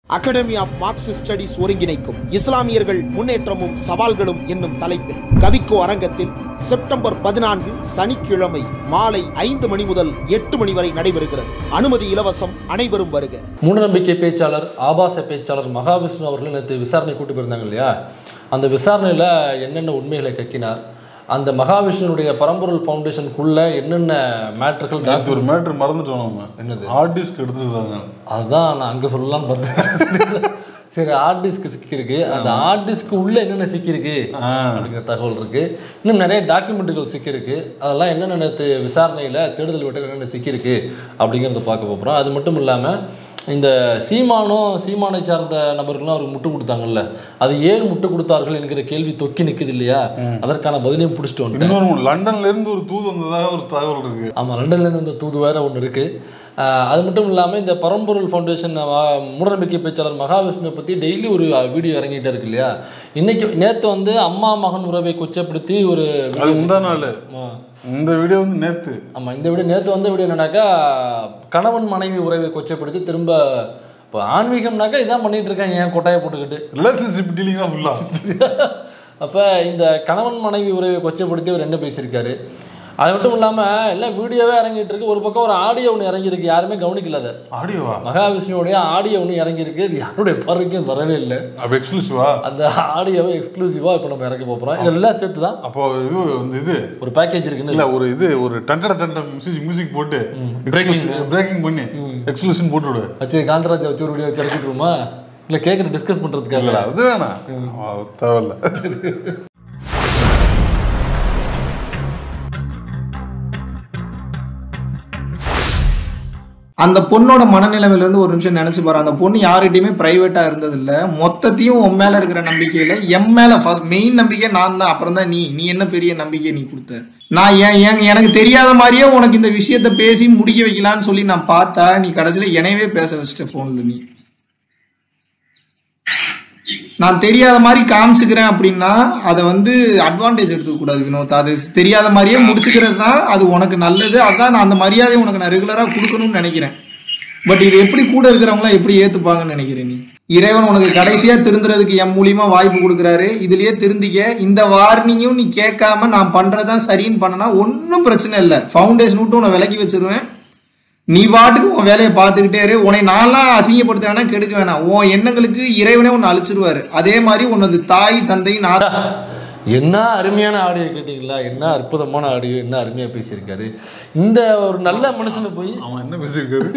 Academy of Marxist studies ஒருங்கிணைக்கும் இஸ்லாமியர்கள் முன்னேற்றமும் சவால்களும் என்னும் தலைப்பில் கவிக்கோ அரங்கத்தில் செப்டம்பர் பதினான்கு சனிக்கிழமை மாலை ஐந்து மணி முதல் எட்டு மணி வரை நடைபெறுகிறது அனுமதி இலவசம் அனைவரும் வருக மூடநம்பிக்கை பேச்சாளர் ஆபாச பேச்சாளர் மகாவிஷ்ணு அவர்கள் நேற்று விசாரணை கூட்டி போயிருந்தாங்க இல்லையா அந்த விசாரணையில் என்னென்ன உண்மைகளை கக்கினார் அந்த மகாவிஷ்ணுனுடைய பரம்பொருள் ஃபவுண்டேஷனுக்குள்ள என்னென்ன மேட்டர்கள் நேற்று ஒரு மேட்ரு மறந்துட்டோம் நம்ம என்னது? ஹார்ட் டிஸ்க் எடுத்துருக்காங்க அதுதான் நான் அங்கே சொல்லலாம்னு பார்த்தேன் சரி ஹார்ட் டிஸ்க் சிக்கியிருக்கு அந்த ஹார்ட் டிஸ்க் உள்ள என்னென்ன சிக்கியிருக்கு ஆ. அப்படிங்கிற தகவல் இருக்கு இன்னும் நிறைய டாக்குமெண்ட்டுகள் சிக்கியிருக்கு அதெல்லாம் என்னென்ன நேற்று விசாரணையில் தேடுதல் விட்டு என்னென்ன சிக்கியிருக்கு அப்படிங்கிறத பார்க்க போகிறோம் அது மட்டும் இல்லாமல் இந்த சீமானும் சீமானை சார்ந்த நபர்களும் அவருக்கு முட்டு கொடுத்தாங்கல்ல அது ஏன் முட்டு கொடுத்தார்கள் என்கிற கேள்வி தொக்கி நிற்குது இல்லையா அதற்கான பதிலையும் பிடிச்சிட்டு வந்துட்டேன் இன்னொரு ஒண்ணு, லண்டன்ல இருந்து ஒரு தூது வந்ததாக ஒரு தகவல் இருக்கு ஆமாம் லண்டன்லேருந்து இந்த தூது வேற ஒன்று இருக்குது அது மட்டும் இல்லாமல் இந்த பரம்பொருள் ஃபவுண்டேஷன் வா- மூடநம்பிக்கை பேச்சாளர் மகாவிஷ்ணுவை பற்றி டெய்லி ஒரு வீடியோ இறங்கிட்டே இருக்கு இல்லையா இன்னைக்கு நேற்று வந்து அம்மா மகன் உறவை கொச்சப்படுத்தி ஒரு அது முந்தா நாள் இந்த வீடியோ வந்து நேத்து ஆமாம் இந்த வீடியோ நேற்று வந்த வீடியோ என்னன்னாக்கா கணவன் மனைவி உறவை கொச்சப்படுத்தி திரும்ப இப்போ ஆன்மீகம்னாக்கா இதான் பண்ணிட்டு இருக்காங்க ஏன் கொட்டாயை போட்டுக்கிட்டு ரிலேஷன்ஷிப் டீலிங் தான் ஃபுல்லா அப்போ இந்த கணவன் மனைவி உறவை கொச்சைப்படுத்தி அவர் என்ன பேசியிருக்காரு அது மட்டும் இல்லாமல் எல்லாம் வீடியோவே இறங்கிட்டு இருக்கு ஒரு பக்கம் ஒரு ஆடியோ ஒன்று இறங்கியிருக்கு யாருமே கவனிக்கல அதை ஆடியோவா மகாவிஷ்ணுவோடைய ஆடியோ ஒன்று இறங்கியிருக்கு இது யாருடைய பார்வைக்கும் அது வரவே இல்லை அப்ப எக்ஸ்க்ளூசிவா அந்த ஆடியோவை எக்ஸ்க்ளூசிவாக இப்போ நம்ம இறக்க போகிறோம் இதெல்லாம் சேர்த்து தான் அப்போ இது வந்து இது ஒரு பேக்கேஜ் இருக்குன்னு இல்ல ஒரு இது ஒரு டண்டட டண்ட மியூசிக் மியூசிக் போட்டு Breaking. பிரேக்கிங் பண்ணி எக்ஸ்க்ளூஷன் போட்டு விடு வச்சு காந்தராஜா வச்சு ஒரு வீடியோ வச்சு இறக்கிட்டுருமா இல்லை கேட்குற டிஸ்கஸ் பண்ணுறதுக்காக இல்ல அது வேணாம் ஆ, தேவையில்ல அந்த பொண்ணோட மனநிலைமையில இருந்து ஒரு நிமிஷம் நினைச்சு பாரு அந்த பொண்ணு யார்கிட்டயுமே பிரைவேட்டா இருந்தது இல்ல மொத்தத்தையும் உன் மேல இருக்கிற நம்பிக்கையில என் மேல ஃபர்ஸ்ட் மெயின் நம்பிக்கை நான் தான் அப்புறம் தான் நீ நீ என்ன பெரிய நம்பிக்கை நீ கொடுத்த நான் ஏன் ஏன் எனக்கு தெரியாத மாதிரியே உனக்கு இந்த விஷயத்த பேசி முடிக்க வைக்கலான்னு சொல்லி நான் பார்த்தா நீ கடைசியில என்னையவே பேச வச்சிட்ட போன்ல நீ நான் தெரியாத மாதிரி காமிச்சுக்கிறேன் அப்படின்னா அதை வந்து அட்வான்டேஜ் எடுத்துக்க கூடாது வினோத் அது தெரியாத மாதிரியே முடிச்சுக்கிறது தான் அது உனக்கு நல்லது அதான் நான் அந்த மரியாதையை உனக்கு நான் ரெகுலராக கொடுக்கணும்னு நினைக்கிறேன் பட் இது எப்படி கூட இருக்கிறவங்களாம் எப்படி ஏத்துப்பாங்கன்னு நினைக்கிறேன் நீ இறைவன் உனக்கு கடைசியா திருந்துறதுக்கு என் மூலியமா வாய்ப்பு கொடுக்குறாரு இதுலயே திருந்திக்க இந்த வார்னிங்கும் நீ கேட்காம நான் பண்றதுதான் சரின்னு பண்ணனா ஒன்றும் பிரச்சனை இல்லை ஃபவுண்டேஷன் விட்டு உன்னை விலக்கி வச்சிருவேன் நீ பாட்டுக்கு உன் வேலையை பார்த்துக்கிட்டே இரு உன்னை நான்லாம் அசிங்கப்படுத்த வேணாம் கெடுக்க வேணாம் உன் எண்ணங்களுக்கு இறைவனே உன்னை அழிச்சிருவாரு அதே மாதிரி உனது தாய் தந்தை நான் என்ன அருமையான ஆடியோ கேட்டிங்களா என்ன அற்புதமான ஆடியோ என்ன அருமையாக பேசியிருக்காரு இந்த ஒரு நல்ல மனுஷனை போய் அவன் என்ன பேசியிருக்காரு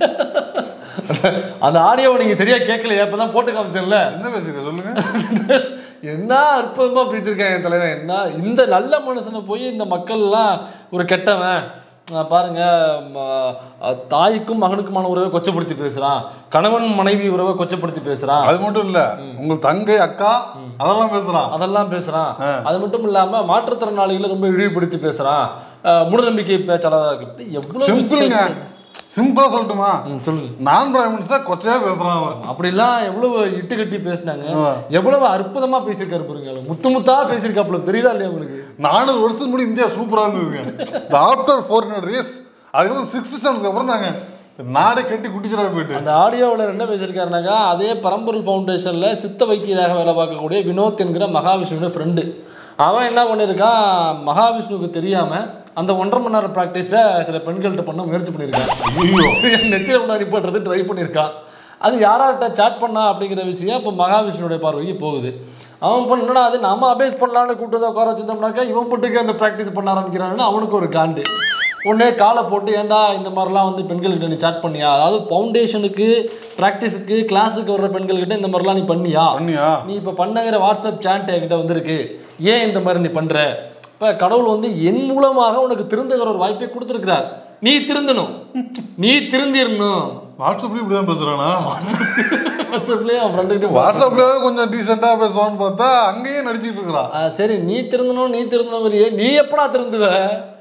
அந்த ஆடியோவை நீங்கள் சரியாக கேட்கலையா இப்போ தான் போட்டு காமிச்சேன்ல என்ன பேசியிருக்காரு சொல்லுங்க என்ன அற்புதமா பேசியிருக்காங்க என் தலைவன் என்ன இந்த நல்ல மனுஷனை போய் இந்த மக்கள்லாம் ஒரு கெட்டவன் அஹ் பாருங்க ம, அஹ் தாய்க்கும் மகனுக்குமான உறவை கொச்சப்படுத்தி பேசுறான் கணவன் மனைவி உறவை கொச்சப்படுத்தி பேசுறான் அது மட்டும் இல்ல உங்க தங்கை அக்கா அதெல்லாம் பேசுறான் அதெல்லாம் பேசுறான் அது மட்டும் இல்லாம மாற்றுத்திறனாளிகளை ரொம்ப இழிவுபடுத்தி பேசுறான் அஹ் மூடநம்பிக்கை பேச்சாளராக இருக்கு இப்படி எவ்வளவு சிம்பிளுங்க சிம்பிளா சொல்லட்டுமா ம், சொல்லுங்க நான் பிராமின்ஸ் தான் கொச்சையா பேசுறான் அவன் அப்படிலாம் எவ்வளவு இட்டு கட்டி பேசினாங்க எவ்வளவு அற்புதமா பேசியிருக்காரு பாருங்க முத்து முத்தா பேசியிருக்காப்புல தெரியுதா இல்லையா உங்களுக்கு நானூறு வருஷத்துக்கு முன்னாடி இந்தியா சூப்பரா இருந்ததுங்க இந்த ஆஃப்டர் ஃபோர் ஹண்ட்ரட் இயர்ஸ் அதுக்கப்புறம் சிக்ஸ்த் செவன்ஸ்க்கு அப்புறம் தாங்க நாடே கட்டி குட்டிச்சரா போயிட்டு அந்த ஆடியோவில் என்ன பேசியிருக்காருனாக்கா அதே பரம்பொருள் ஃபவுண்டேஷனில் சித்த வைத்தியராக வேலை பார்க்கக்கூடிய வினோத் என்கிற மகாவிஷ்ணுவோட ஃப்ரெண்டு அவன் என்ன பண்ணியிருக்கான் மகாவிஷ்ணுவுக்கு தெரியாமல் அந்த ஒன்றரை மணி நேரம் ப்ராக்டிஸை சில பெண்கள்கிட்ட பண்ண முயற்சி பண்ணியிருக்கான் நெத்தியில் முன்னாடி போடுறது ட்ரை பண்ணியிருக்கான் அது யாரார்கிட்ட சாட் பண்ணா அப்படிங்கிற விஷயம் இப்போ மகாவிஷ்ணுடைய பார்வைக்கு போகுது அவன் பண்ணா அது நாம அபேஸ் பண்ணலான்னு கூப்பிட்டு வந்து உட்கார வச்சிருந்தோம்னாக்கா இவன் மட்டுக்கு அந்த ப்ராக்டிஸ் பண்ண ஆரம்பிக்கிறான்னு அவனுக்கு ஒரு காண்டு உடனே காலை போட்டு ஏன்டா இந்த மாதிரிலாம் வந்து பெண்கள்கிட்ட நீ சாட் பண்ணியா அதாவது ஃபவுண்டேஷனுக்கு ப்ராக்டிஸுக்கு கிளாஸுக்கு வர்ற பெண்கள்கிட்ட இந்த மாதிரிலாம் நீ பண்ணியா பண்ணியா நீ இப்போ பண்ணுங்கிற வாட்ஸ்அப் சாட் என்கிட்ட வந்திருக்கு ஏன் இந்த மாதிரி நீ பண்ணுற இப்போ கடவுள் வந்து என் மூலமாக உனக்கு திருந்துகிற ஒரு வாய்ப்பை கொடுத்துருக்கிறார் நீ திருந்தணும் நீ திருந்திடணும் வாட்ஸ்அப்லயும் இப்படிதான் பேசுறானா வாட்ஸ்அப்லேயே அவன் ஃப்ரெண்டுகிட்ட வாட்ஸ்அப்லயாவது கொஞ்சம் டீசெண்டா பேசுவான்னு பார்த்தா அங்கேயே நடிச்சிட்டு இருக்கிறான் சரி நீ திருந்தணும் நீ திருந்தணுங்கிறியே நீ எப்படா திருந்துவ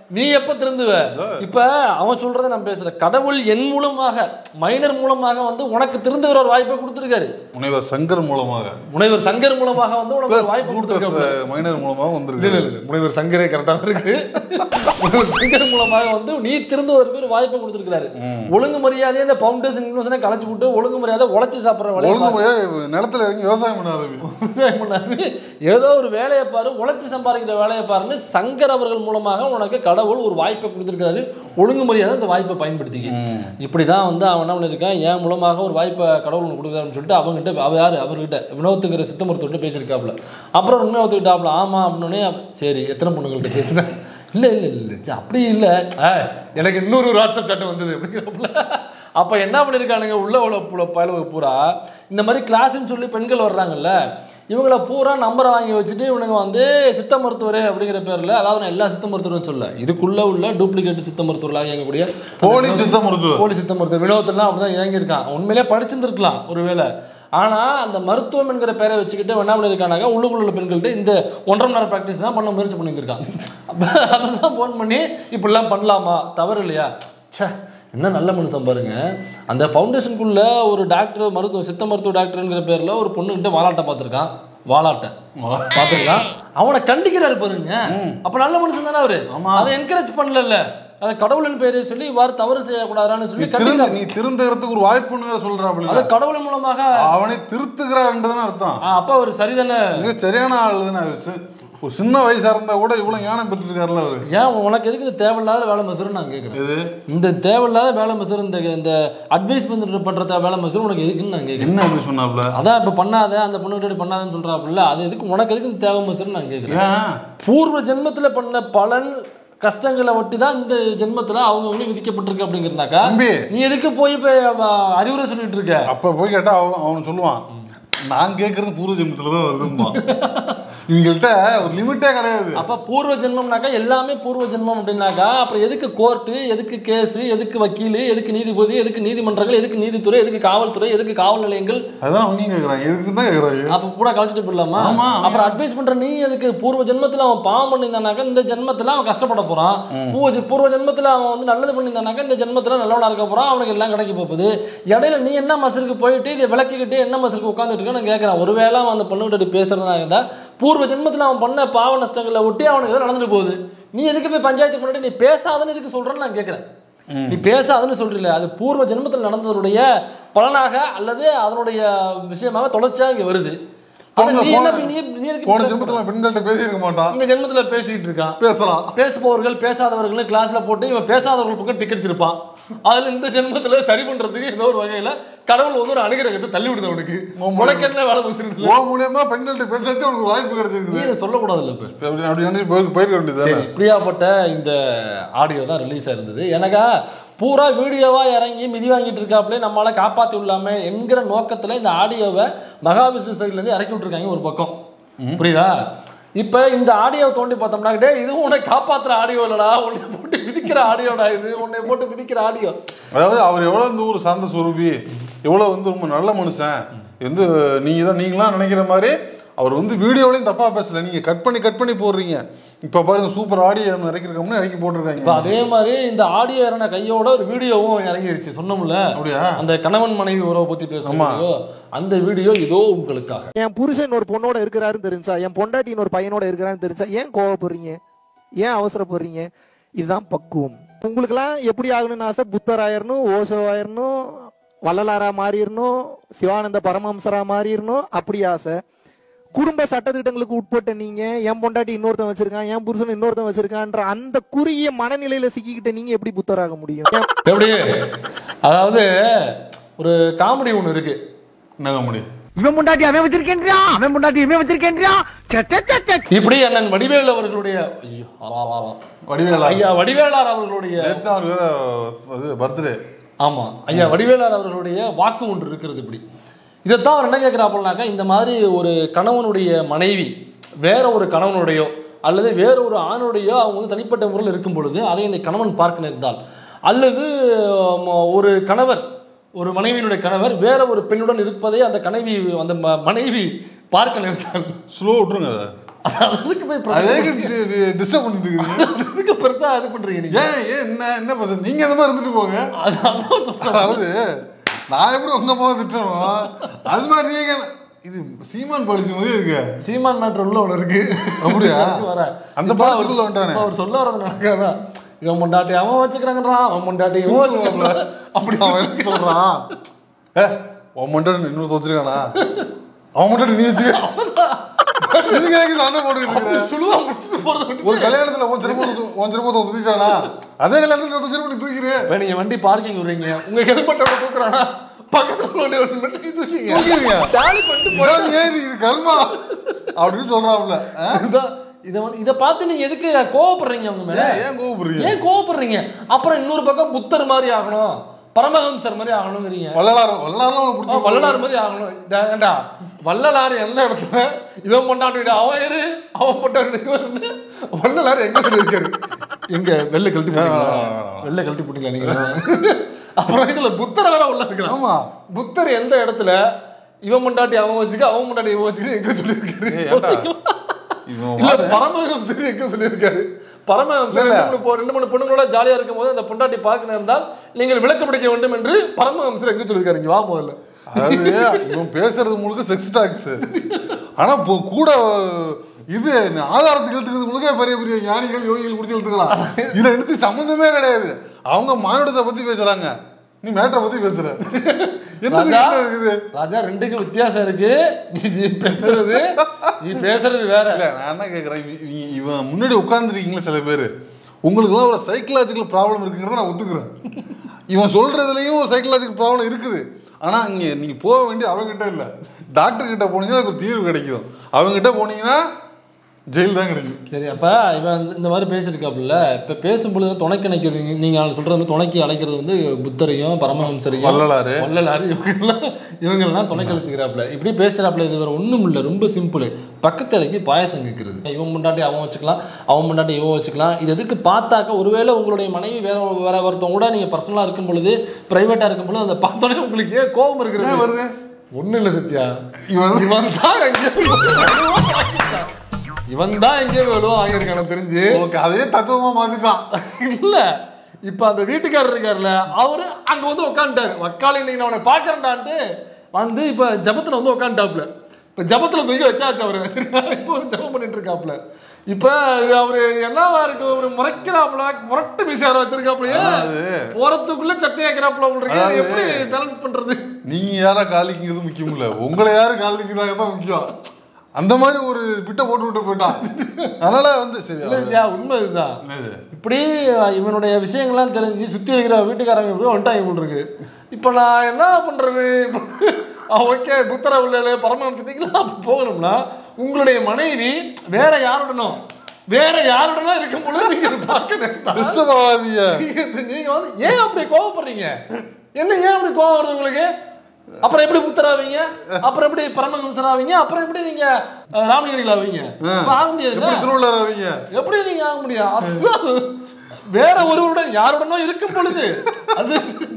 நீ எப்ப திருந்துவ இப்ப அவன் சொல்றதை நான் பேசுறேன் கடவுள் என் மூலமாக மைனர் மூலமாக வந்து உனக்கு திருந்துகிற ஒரு வாய்ப்பை கொடுத்துருக்காரு முனைவர் சங்கர் மூலமாக முனைவர் சங்கர் மூலமாக வந்து உனக்கு ஒரு பிளஸ் வாய்ப்பு கொடுத்துருக்காரு மைனர் மூலமாக இல்ல, வந்திருக்கு இல்ல, இல்ல. முனைவர் சங்கரே கரெக்டாக இருக்கு முனைவர் சங்கர் மூலமாக வந்து நீ திருந்துவதற்கு ஒரு வாய்ப்பை கொடுத்துருக்காரு ஒழுங்கு மரியாதையை இந்த ஃபவுண்டேஷன் இன்வெஸ்டனை கலைச்சு விட்டு ஒழுங்கு மரியாதை உழைச்சி சாப்பிட்ற வேலையை ஒழுங்கு பாரு. முறையா நிலத்துல இறங்கி விவசாயம் பண்ண ஆரம்பி விவசாயம் பண்ணாம ஏதோ ஒரு வேலையை பாரு உழைச்சி சம்பாதிக்கிற வேலையை பாருன்னு சங்கர் அவர்கள் மூலமாக உனக்கு கடவுள் ஒரு வாய்ப்பை கொடுத்துருக்காரு ஒழுங்கு மரியாதை இந்த வாய்ப்பை பயன்படுத்திக்க இப்படி தான் வந்து அவன் என்ன பண்ணியிருக்கான் என் மூலமாக ஒரு வாய்ப்பை கடவுள் உனக்கு கொடுக்குறாருன்னு சொல்லிட்டு அவங்ககிட்ட அவ யார் அவர்கிட்ட வினோத்துங்கிற சித்த மருத்துவர்கிட்ட பேசியிருக்காப்புல அப்புறம் உண்மையை ஒத்துக்கிட்டாப்புல ஆமாம் அப்படின்னே சரி எத்தனை பொண்ணுங்கள்ட்ட பேசுனேன் இல்லை இல்லை இல்லை ச்சே, அப்படி இல்லை ஆ, எனக்கு இன்னொரு ஒரு வாட்ஸ்அப் சாட் வந்தது அப்படிங்கிறப்பல அப்போ என்ன பண்ணியிருக்கானுங்க உள்ள உள்ள புல பயலுவ பூரா இந்த மாதிரி கிளாஸ்ன்னு சொல்லி பெண்கள் வர்றாங்கல்ல இவங்கள பூரா நம்பரை வாங்கி வச்சுட்டு இவனுங்க வந்து சித்த மருத்துவர் அப்படிங்கிற பேரில் அதாவது நான் எல்லா சித்த மருத்துவரும் சொல்ல இதுக்குள்ளே உள்ள டூப்ளிகேட் சித்த மருத்துவர்களாக இயங்கக்கூடிய போலி சித்த மருத்துவர் போலி சித்த மருத்துவர் வினோதெல்லாம் அப்படி தான் இயங்கியிருக்கான் உண்மையிலே படிச்சிருந்துருக்கலாம் ஒருவேளை ஆனால் அந்த மருத்துவம் என்கிற பேரை வச்சுக்கிட்டு அவன் என்ன பண்ணியிருக்கானாக்கா உள்ளுக்குள்ள உள்ள பெண்கள்ட்ட இந்த ஒன்றரை மணி நேரம் ப்ராக்டிஸ் தான் பண்ண முயற்சி பண்ணியிருக்கான் அப்போ அதை தான் ஃபோன் பண்ணி இப்படிலாம் பண்ணலாமா தவறு இல்லையா ச்சே என்ன நல்ல மனுஷன் பாருங்க அந்த ஃபவுண்டேஷனுக்குள்ள ஒரு டாக்டர் மருத்துவ சித்த மருத்துவ டாக்டருங்கிற பேரில் ஒரு பொண்ணுகிட்ட வாலாட்டை பார்த்துருக்கான் வாலாட்டை பார்த்துருக்கான் அவனை கண்டிக்கிறாரு பாருங்க அப்போ நல்ல மனுஷன் தானே அவரு ஆமா. அதை என்கரேஜ் பண்ணல அதை கடவுளின் பேரை சொல்லி இவ்வாறு தவறு செய்யக்கூடாதான்னு நீ சொல்லி திருந்து கண்டிக்கிறார் நீ திருந்துறதுக்கு ஒரு வாய்ப்புன்னு வேற சொல்றாப்புல அது கடவுள் மூலமாக அவனை திருத்துகிறான்றதுன்னு அர்த்தம் ஆ, அப்ப அவர் சரிதானே மிக சரியான ஆள் தானே அவரு. சி- ஒரு சின்ன வயசா இருந்தா கூட இவ்வளவு ஞானம் பெற்றிருக்காருல்ல அவரு ஏன் உனக்கு எதுக்கு இந்த தேவையில்லாத வேலை மசுருன்னு நான் கேட்குறேன் இது இந்த தேவையில்லாத வேலை மசுரு இந்த இந்த அட்வைஸ் பண்ணிட்டு பண்ற வேலை மசுரு உனக்கு எதுக்குன்னு நான் கேட்குறேன் என்ன அப்படி சொன்னாப்ல அதான் இப்போ பண்ணாத அந்த பொண்ணுகிட்ட பண்ணாதன்னு சொல்றாப்புல அது எதுக்கு உனக்கு எதுக்கு இந்த தேவை மசுருன்னு நான் கேட்குறேன் ஏன் பூர்வ ஜென்மத்துல பண்ண பலன் கஷ்டங்களை ஒட்டி தான் இந்த ஜென்மத்துல அவங்கவுங்களுக்கு விதிக்கப்பட்டிருக்கு அப்படிங்கிறனாக்கா தம்பி நீ எதுக்கு போய் இப்போ அறிவுரை சொல்லிட்டு இருக்க அப்ப போய் கேட்டா அவன் அவன் சொல்லுவான் நான் கேட்கறது பூர்வ ஜென்மத்துல தான் வருதும்மா இவங்கள்ட்ட ஒரு லிமிட்டே கிடையாது அப்போ பூர்வ ஜென்மம்னாக்கா எல்லாமே பூர்வ ஜென்மம் அப்படின்னாக்கா அப்புறம் எதுக்கு கோர்ட்டு எதுக்கு கேஸு எதுக்கு வக்கீல் எதுக்கு நீதிபதி எதுக்கு நீதிமன்றங்கள் எதுக்கு நீதித்துறை எதுக்கு காவல்துறை எதுக்கு காவல் நிலையங்கள் அதான் அவங்க கேக்குறாங்க எதுக்கு தான் கேக்குறாங்க அப்போ பூரா கழிச்சிட்டு போயிடலாமா ஆமா, ஆமா. அப்புறம் அட்வைஸ் பண்ற நீ எதுக்கு பூர்வ ஜென்மத்தில் அவன் பாவம் பண்ணியிருந்தானாக்கா இந்த ஜென்மத்தில் அவன் கஷ்டப்பட போறான் பூர்வ ஜெ- பூர்வ ஜென்மத்தில் அவன் வந்து நல்லது பண்ணியிருந்தானாக்கா இந்த ஜென்மத்தில் நல்லவனா இருக்க போறான் அவனுக்கு எல்லாம் கிடைக்க போகுது இடையில நீ என்ன மசருக்கு போயிட்டு இதை விளக்கிக்கிட்டு என்ன மசருக்கு உட்காந்துட்டு இருக்கேன்னு நான் கேட்குறேன் ஒருவேளை அவன் அந்த பொண்ணுகிட்ட பேசுறதுனா இருந்தா பூர்வ ஜென்மத்தில் அவன் பண்ண பாவ நஷ்டங்களை ஒட்டி அவனுக்கு ஏதோ நடந்துட்டு போகுது நீ எதுக்கு போய் பஞ்சாயத்துக்கு முன்னாடி நீ பேசாதன்னு எதுக்கு சொல்றேன்னு நான் கேட்குறேன் நீ பேசாதுன்னு சொல்றீல அது பூர்வ ஜென்மத்தில் நடந்ததனுடைய பலனாக அல்லது அதனுடைய விஷயமாக தொடர்ச்சியாக இங்கே வருது ஆனா போன- நீ என்ன போன- நீ நீ எதுக்கு போன பேச ஜென்மத்துல பெண்கள்ட்ட பேசியிருக்க மாட்டான் இந்த ஜென்மத்துல பேசிட்டு இருக்கான் பேசலாம் பேசுபவர்கள் பேசாதவர்கள் கிளாஸ்ல போட்டு இவன் பேசாதவர்கள் பக்கம் டிக்கெட் வச்சிருப்பான் அதுல இந்த ஜென்மத்துல சரி பண்றதுக்கு ஏதோ ஒரு வகையில கடவுள் வந்து ஒரு அனுகிரகத்தை தள்ளி விடுது அவனுக்கு உனக்கு என்ன வேலை பேசுறது ஓ மூலியமா பெண்கள்ட்ட பேசுறதுக்கு உனக்கு வாய்ப்பு நீ கிடைச்சிருக்குது இதை சொல்லக்கூடாதுல்ல இப்ப அப்படி அப்படி நினைச்சு போய் போயிருக்க வேண்டியது சரி இப்படியாப்பட்ட இந்த ஆடியோ தான் ரிலீஸ் ஆயிருந்தது எனக்கா பூரா வீடியோவாக இறங்கி மிதி வாங்கிட்டு இருக்காப்புலே நம்மளால காப்பாற்றி விடலாமே என்கிற நோக்கத்தில் இந்த ஆடியோவை மகாவிஷ்ணு சைட்லேருந்து இறக்கி விட்டுருக்காங்க ஒரு பக்கம் புரியுதா இப்போ இந்த ஆடியோவை தோண்டி பார்த்தோம்னா டே இதுவும் உன்னை காப்பாற்றுற ஆடியோ இல்லடா உன்னை போட்டு மிதிக்கிற ஆடியோடா இது உன்னை போட்டு மிதிக்கிற ஆடியோ அதாவது அவர் எவ்வளவு இந்த ஊர் சார்ந்த சுரூபி எவ்வளவு வந்து ரொம்ப நல்ல மனுஷன் வந்து நீங்க தான் நீங்களாம் நினைக்கிற மாதிரி அவர் வந்து வீடியோலையும் தப்பா பேசல நீங்க கட் பண்ணி கட் பண்ணி போடுறீங்க இப்ப பாருங்க சூப்பர் ஆடியோ இறக்கிருக்கோம்னு இறக்கி இப்போ போட்டிருக்காங்க அதே மாதிரி இந்த ஆடியோ இறங்கின கையோட ஒரு வீடியோவும் இறங்கிருச்சு சொன்னோம்ல அப்படியா அந்த கணவன் மனைவி உறவை பற்றி ஆமா. பேசுவோம் அந்த வீடியோ இதோ உங்களுக்காக என் புருஷன் ஒரு பொண்ணோட இருக்கிறாருன்னு தெரிஞ்சா என் பொண்டாட்டி ஒரு பையனோட இருக்கிறான்னு தெரிஞ்சா ஏன் கோவப்படுறீங்க ஏன் அவசரப்படுறீங்க இதுதான் பக்குவம் உங்களுக்கெல்லாம் எப்படி ஆகணும்னு ஆசை புத்தர் ஆயிரணும் ஓசோ ஆயிரணும் வள்ளலாரா மாறிடணும் சிவானந்த பரமஹம்சரா மாறிடணும் அப்படி ஆசை குடும்ப சட்டத்திட்டங்களுக்கு உட்பட்ட நீங்க என் பொண்டாட்டி இன்னொருத்தன் வச்சிருக்கான் என் புருஷன் இன்னொருத்தன் வச்சிருக்கான்ற அந்த குறுகிய மனநிலையில சிக்கிக்கிட்ட நீங்க எப்படி புத்தராக முடியும் ஏன் எப்படி அதாவது ஒரு காமெடி ஒன்று இருக்கு என்னங்க முடியும் இவன் முண்டாட்டி அவன் வச்சிருக்கேன்றான் அவன் முண்டாட்டி இவன் வச்சிருக்கேன்றான் சே, சே, சே, சே. இப்படி அண்ணன் வடிவேல் அவர்களுடைய ஐயோ, ஆ, ஆ, ஆ. வடிவேலா ஐயா வடிவேலார் அவர்களுடைய நேத்து அவர் வேற அது பர்த்டே ஆமா ஐயா வடிவேலார் அவர்களுடைய வாக்கு ஒன்று இருக்கிறது இப்படி இதைத்தான் அவர் என்ன கேட்குறாப்புனாக்கா இந்த மாதிரி ஒரு கணவனுடைய மனைவி வேற ஒரு கணவனுடையோ அல்லது வேற ஒரு ஆணுடையோ அவங்க வந்து தனிப்பட்ட முறையில் இருக்கும் பொழுது அதை இந்த கணவன் பார்க்க நேர்ந்தால் அல்லது ம, ஒரு கணவர் ஒரு மனைவியினுடைய கணவர் வேற ஒரு பெண்ணுடன் இருப்பதை அந்த கனைவி அந்த ம- மனைவி பார்க்க நேர்ந்தால் ஸ்லோ விட்டுருங்க அதை அதுக்கு போய் அதே பிரச்சனை டிஸ்டர்ப் பண்ணிட்டு இருக்கீங்க அதுக்கு பெருசா இது பண்றீங்க நீங்க ஏன் ஏன் என்ன என்ன பிரச்சனை நீங்க அந்த மாதிரி இருந்துட்டு போங்க அது அதான் சொல்றேன். அதாவது நான் எப்படி உங்க அம்மாவை திட்டணும் அது மாதிரி நீங்க இது சீமான் பாலிசி மாதிரி இருக்கு சீமான் மேட்ரு உள்ள ஒன்று இருக்கு அப்படியா? வர அந்த இப்ப அவர் பாலத்துக்குள்ள வந்துட்டானே. இப்ப அவர் சொல்ல வரது நடக்காதான் இவன் முண்டாட்டி அவன் வச்சுக்கிறாங்கன்றான் அவன் முண்டாட்டி இவன் வச்சுக்கிறான் அப்படி அவன் என்ன சொல்றான் ஏ உன் மண்டாடி இன்னும் தோச்சிருக்கானா அவன் மண்டாடி நீ வச்சுக்க இதுக்கு எனக்கு சண்டை போட்டுக்கிட்டு இருக்கிற சுழுவா முடிச்சுட்டு போறது விட்டு ஒரு கல்யாணத்துல உன் சிறப்பு உன் சிறப்பு தூக்கிட்டானா அதே கல்யாணத்துல ஒருத்தன் சிறப்பு நீ தூக்கிறே இப்ப நீங்க வண்டி பார்க்கிங் விடுறீங்க உங்க ஹெல்மெட்டோட தூக்குறானா பக்கத்துல வண்டி ஒரு ஹெல்மெட் தூக்கிங்க தூக்கிடுங்க. டாலி பண்ணிட்டு இதான் நீ ஏன் இது இது கர்மா அப்படின்னு சொல்றாப்ல ஆ? போய் இதை வந்து இதை பார்த்து நீங்க எதுக்கு கோவப்படுறீங்க அவங்க மேல ஏன் ஏன் கோவப்படுறீங்க ஏன் கோவப்படுறீங்க அப்புறம் இன்னொரு பக்கம் புத்தர் மாதிரி ஆகணும் பரமஹம்சர் மாதிரி ஆகணுங்கிறீங்க வள்ளலார் வள்ளலாரும் ஆ, பிடிச்சி வள்ளலார் மாதிரி ஆகணும் டா- ஏண்டா வள்ளலார் எந்த இடத்துல இவன் பொண்டாட்டி அவன் இரு அவன் பொண்டாட்டி இவன் வள்ளலார் எங்க சொல்லியிருக்காரு எங்க வெள்ளை கழட்டி போட்டீங்களா வெள்ளை கழட்டி போட்டீங்களா நீங்க அப்புறம் இதுல புத்தர் வேற உள்ள இருக்கிறான் ஆமா புத்தர் எந்த இடத்துல இவன் பொண்டாட்டி அவன் வச்சுக்க அவன் பொண்டாட்டி இவன் வச்சுக்க எங்க ஏய், ஏன்டா? சொல்லியிருக்காரு இவன் இல்ல பரமஹம்சர் எங்க சொல்லியிருக்காரு பரமஹம்சர் ரெண்டு மூணு பொ- ரெண்டு மூணு பொண்ணுங்களோட ஜாலியா இருக்கும்போது அந்த பொண்டாட்டி பார்க்க நேர்ந்தால் நீங்கள் விளக்கு பிடிக்க வேண்டும் என்று பரமஹம்சர் எங்க சொல்லியிருக்காரு இங்க வா முதல்ல அதாவது இவன் பேசுறது முழுக்க செக்ஸ் டாக்ஸ் ஆனா இப்போ கூட இது ஆதாரத்துக்கு இழுத்துக்கிறது முழுக்க பெரிய பெரிய ஞானிகள் யோகிகள் குடிச்சு இழுத்துக்கலாம் இதுல எடுத்து சம்மந்தமே கிடையாது அவங்க மானுடத்தை பத்தி பேசுறாங்க நீ மேட்டரை பத்தி பேசுற என்னது ராஜா, என்ன இருக்குது ராஜா ரெண்டுக்கும் வித்தியாசம் இருக்கு நீ நீ பேசுறது நீ பேசுறது வேற இல்ல நான் என்ன கேக்குறேன் இவ- இவ- இவன் முன்னாடி உட்கார்ந்துருக்கீங்களா சில பேர் உங்களுக்குலாம் ஒரு சைக்கலாஜிக்கல் ப்ராப்ளம் இருக்குங்கிறத நான் ஒத்துக்கிறேன் இவன் சொல்றதுலயும் ஒரு சைக்கலாஜிக்கல் ப்ராப்ளம் இருக்குது ஆனா இங்க நீங்க போக வேண்டிய அவங்ககிட்ட இல்ல டாக்டர் கிட்ட போனீங்கன்னா அதுக்கு ஒரு தீர்வு கிடைக்கும் அவங்ககிட்ட போனீங்கன்னா ஜெயில் தான் கிடைக்கும் சரி அப்ப இவன் இந்த- இந்த மாதிரி பேசியிருக்காப்புல இப்ப பேசும்பொழுது துணைக்கு நினைக்கிறது நீங்க சொல்றது வந்து துணைக்கு அழைக்கிறது வந்து புத்தரையும் பரமஹம்சரையும் வள்ளலாரு. வள்ளலாரு இவங்கெல்லாம் இவங்கெல்லாம் துணைக்கு அழைச்சிக்கிறாப்புல இப்படி பேசுறாப்புல இது வேற ஒண்ணும் இல்ல ரொம்ப சிம்பிள் பக்கத்து இலைக்கு பாயசம் கேட்கறது இவன் முண்டாட்டி அவன் வச்சுக்கலாம் அவன் முண்டாட்டி இவன் வச்சுக்கலாம் இது எதுக்கு பார்த்தாக்க ஒருவேளை உங்களுடைய மனைவி வேற வேற ஒருத்தவங்க கூட நீங்க பர்சனலா இருக்கும் பொழுது பிரைவேட்டா இருக்கும் பொழுது அதை பார்த்தோன்னே உங்களுக்கு ஏன் கோபம் ஏன் இருக்கிறது வருது ஒண்ணும் இல்ல சத்யா இவன் இவன் தான் எங்கேயோ வாங்கிட்டான். இவன் தான் எங்கேயோ எவ்வளோ வாங்கியிருக்கான தெரிஞ்சு ஓகே அதே தத்துவமா மாத்திட்டான் இல்ல இப்ப அந்த வீட்டுக்காரர் இருக்காருல்ல அவரு அங்க வந்து உட்காந்துட்டாரு வக்கால இன்னைக்கு நான் அவனை பாக்குறேன்டான்ட்டு வந்து இப்ப ஜபத்துல வந்து உட்காந்துட்டாப்ல இப்ப ஜபத்துல தூக்கி வச்சாச்சு அவரு இப்போ ஒரு ஜபம் பண்ணிட்டு இருக்காப்ல இப்ப அவரு என்னவா இருக்கு ஒரு முறைக்கிறாப்புல முரட்டு மீசார வச்சிருக்காப்லயே போறதுக்குள்ள சட்டை ஆக்கிறாப்புல உங்களுக்கு அதாவது- எப்படி பேலன்ஸ் பண்றது நீங்க யாரா காலிக்கிறது முக்கியம் இல்ல உங்களை யாரு காலிக்கிறாங்க தான் முக்கியம் அந்த மாதிரி ஒரு பிட்டை போட்டு விட்டு போயிட்டான் அதனால வந்து சரி இல்ல இல்லையா உண்மை இதுதான் என்னது? இப்படி இவனுடைய விஷயங்கள்லாம் தெரிஞ்சு சுற்றி இருக்கிற வீட்டுக்காரங்க இப்படி வந்துட்டாங்க இவங்க இருக்கு இப்போ நான் என்ன பண்ணுறது ஓகே புத்தர உள்ள பரமஹம்சத்துக்குலாம் அப்போ போகணும்னா உங்களுடைய மனைவி வேற யாருடனும் வேற யாருடனும் இருக்கும் பொழுது நீங்க பார்க்க நேர்ந்தா, டிஸ்டர்ப் ஆகாதீங்க நீங்க- நீங்க வந்து ஏன் அப்படி கோவப்படுறீங்க என்ன ஏன் அப்படி கோவம் வருது உங்களுக்கு அப்புறம் எப்படி புத்தராவீங்க அப்புறம் எப்படி பரமஹம்சர் ஆவீங்க அப்புறம் எப்படி நீங்க அஹ், ராமலிங்கடிகள் ஆவீங்க அப்ப ஆக முடியாது எப்படி திருவள்ளுவர் ஆவீங்க எப்படி நீங்க ஆக முடியும் அதுதான் வேற ஒருவருடன் யாருடனோ இருக்கும் பொழுது அது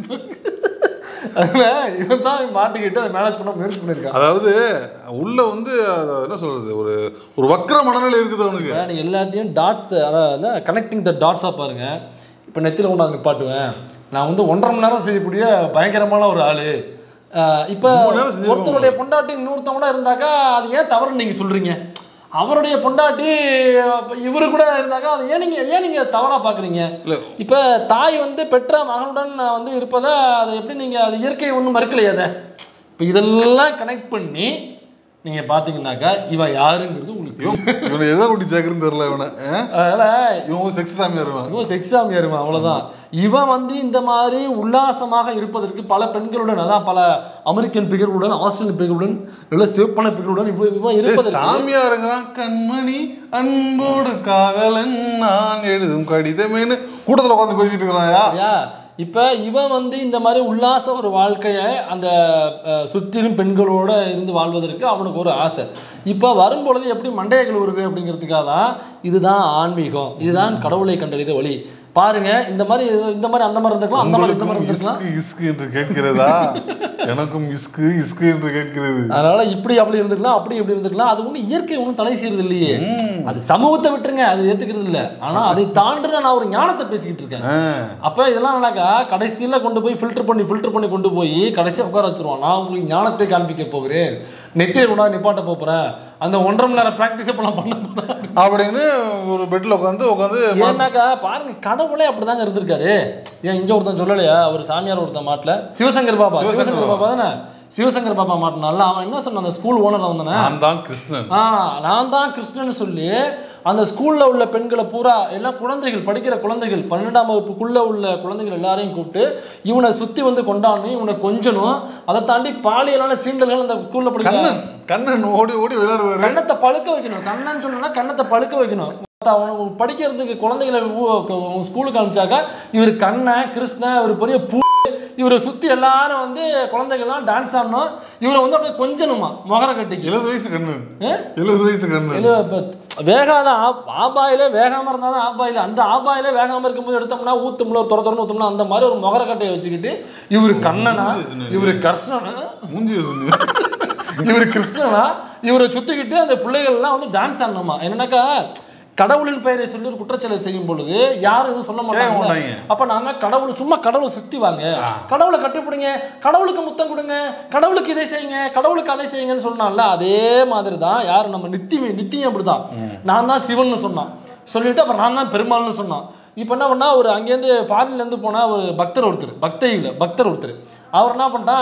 அதுல இவன் தான் மாட்டிக்கிட்டு அதை மேனேஜ் பண்ண முயற்சி பண்ணியிருக்கான் அதாவது உள்ள வந்து அத என்ன சொல்றது ஒரு ஒரு வக்கர மனநிலை இருக்குது அவனுக்கு நீ எல்லாத்தையும் டாட்ஸ் அதாவது கனெக்டிங் த டாட்ஸாக பாருங்க இப்போ நெத்தியில் கொண்டாந்து நிப்பாட்டுவேன் நான் வந்து ஒன்றரை மணி நேரம் செய்யக்கூடிய பயங்கரமான ஒரு ஆளு அஹ் இப்போ மூணு நேரம் செஞ்சிருக்கோம். ஒருத்தருடைய பொண்டாட்டி இன்னொருத்தவங்க கூட இருந்தாக்கா அது ஏன் தவறுன்னு நீங்கள் சொல்கிறீங்க அவருடைய பொண்டாட்டி அப்ப இவரு கூட இருந்தாக்கா அது ஏன் நீங்கள் ஏன் நீங்கள் தவறாக பார்க்குறீங்க இல்ல. இப்போ தாய் வந்து பெற்ற மகனுடன் வந்து இருப்பதை அதை எப்படி நீங்கள் அது இயற்கை ஒன்றும் மறுக்கலையே அதை இப்போ இதெல்லாம் கனெக்ட் பண்ணி நீங்கள் பார்த்தீங்கன்னாக்கா இவன் யாருங்கிறது உங்களுக்கு தெரியும். இவனை எதை கொண்டு சேர்க்கறன்னு தெரியல இவனை ஆ? அதனால் இவன் ஒரு செக்ஸ் சாமியார் இவன் இவன் செக்ஸாமி அருவன் அவ்வளோதான் இவன் வந்து இந்த மாதிரி உல்லாசமாக இருப்பதற்கு பல பெண்களுடன் அதான் பல அமெரிக்கன் பிகர்களுடன் ஆஸ்திரேலியன் பிகர்களுடன் நல்ல சிவப்பான பிகர்களுடன் இவன் இவன் ஏய், இருப்பதற்கு சாமியாருங்கிறான் கண்மணி அன்போடு காதலன் நான் எழுதும் கடிதமேனு கூட்டத்துல உட்காந்து பேசிட்டு இருக்கிறாயா சரியா இப்போ இவன் வந்து இந்த மாதிரி உல்லாச ஒரு வாழ்க்கையை அந்த அஹ், சுற்றிலும் பெண்களோட இருந்து வாழ்வதற்கு அவனுக்கு ஒரு ஆசை இப்போ வரும்பொழுது எப்படி மண்டைய கழுவுறது அப்படிங்கிறதுக்காக தான் இதுதான் ஆன்மீகம் இதுதான் கடவுளை கண்டறிகிற வழி பாருங்க இந்த மாதிரி இந்த மாதிரி அந்த மாதிரி இருந்திருக்கலாம் அந்த மாதிரி இந்த மாதிரி உங்களுக்கும் இருந்திருக்கலாம் இஸ்கு இஸ்கு என்று கேட்கிறதா எனக்கும் இஸ்கு இஸ்கு என்று கேட்கிறது அதனால இப்படி அப்படி இருந்துக்கலாம் அப்படி இப்படி இருந்துக்கலாம் அது ஒன்றும் இயற்கை ஒன்றும் தடை செய்யறது இல்லையே அது சமூகத்தை விட்டுருங்க அது ஏத்துக்கிறது இல்லை ஆனா அதை தாண்டி நான் ஒரு ஞானத்தை பேசிக்கிட்டு இருக்கேன் ஆ. அப்ப இதெல்லாம் என்னக்கா கடைசியில கொண்டு போய் ஃபில்டர் பண்ணி ஃபில்டர் பண்ணி கொண்டு போய் கடைசியா உட்கார வச்சிருவான் நான் உங்களுக்கு ஞானத்தை காண்பிக்க போகிறேன் நெத்தியை கூட நிப்பாட்ட போறேன் அந்த ஒன்றரை மணி நேரம் ப்ராக்டிஸ் இப்ப நான் பண்ண போறேன் அப்படின்னு ஒரு பெட்ல உட்காந்து உட்காந்து ஏன்னாக்கா பாருங்க கடவுளே அப்படிதாங்க இருந்திருக்காரு ஏன் இங்க ஒருத்தன் சொல்லலையா ஒரு சாமியார் ஒருத்தன் மாட்டல சிவசங்கர் பாபா சிவசங்கர் சிவசங்கர் பாபா தானே சிவசங்கர் பாபா மாட்டினால அவன் என்ன சொன்னான் அந்த ஸ்கூல் ஓனர் வந்தானே நான் தான் கிருஷ்ணன் ஆ நான் தான் கிருஷ்ணன் சொல்லி அந்த ஸ்கூல்ல உள்ள பெண்களை பூரா எல்லாம் குழந்தைகள் படிக்கிற குழந்தைகள் பன்னெண்டாம் வகுப்புக்குள்ள உள்ள குழந்தைகள் எல்லாரையும் கூப்பிட்டு இவனை சுத்தி வந்து கொண்டாடணும் இவனை கொஞ்சணும் அதை தாண்டி பாலியலான சீண்டல்கள் அந்த ஸ்கூல்ல படிக்கிற கண்ணன் கண்ணன் ஓடி ஓடி விளையாடுவாரு கண்ணத்தை பழுக்க வைக்கணும் கண்ணன்னு சொன்னா கண்ணத்தை பழுக்க வைக்கணும் அவனுக்கு படிக்கிறதுக்கு குழந்தைகளை ஊ- உங்க ஸ்கூலுக்கு அனுப்பிச்சாக்கா இவர் கண்ணன் கிருஷ்ணன் இவர் பெரிய பூ இவரை சுத்தி எல்லாரும் வந்து குழந்தைகள்லாம் டான்ஸ் ஆடணும் இவரை வந்து அப்படியே கொஞ்சணுமா மொகர கட்டிக்கு எழுபது வயசு கண்ணன் ஏ? எழுபது வயசு கண்ணன் இல்ல, இப்ப வேகாத ஆப் ஆபாயிலே வேகாம இருந்தா தான் ஆபாயில அந்த ஆபாயிலே வேகாம இருக்கும்போது எடுத்தோம்னா ஊத்தும்ல ஒரு துற துறன்னு ஊத்தோம்னா அந்த மாதிரி ஒரு மொகர கட்டையை வச்சுக்கிட்டு இவரு கண்ணனா இவரு கர்ஷ்ணனா மூஞ்சி வந்து இவர் கிருஷ்ணனா இவரை சுத்திக்கிட்டு அந்த பிள்ளைகள் எல்லாம் வந்து டான்ஸ் ஆடணுமா என்னன்னாக்கா கடவுளின் பெயரை சொல்லி ஒரு குற்றச்செயலை செய்யும் பொழுது யாரும் எதுவும் சொல்ல மாட்டாங்க மாட்டாங்க. அப்ப நான் தான் கடவுள் சும்மா கடவுளை சுத்தி வாங்க கடவுளை கட்டிப்பிடுங்க கடவுளுக்கு முத்தம் கொடுங்க கடவுளுக்கு இதை செய்யுங்க கடவுளுக்கு அதை செய்யுங்கன்னு சொன்னான்ல அதே மாதிரி தான் யார் நம்ம நித்தியம் நித்தியம் அப்படிதான் நான் தான் சிவன்னு சொன்னான் சொல்லிட்டு அப்புறம் நான் தான் பெருமாள்னு சொன்னான் இப்போ என்ன பண்ணா ஒரு அங்கேருந்து ஃபாரின்லேருந்து போனா ஒரு பக்தர் ஒருத்தர் பக்தை இல்லை பக்தர் ஒருத்தர் அவர் என்ன பண்ணிட்டான்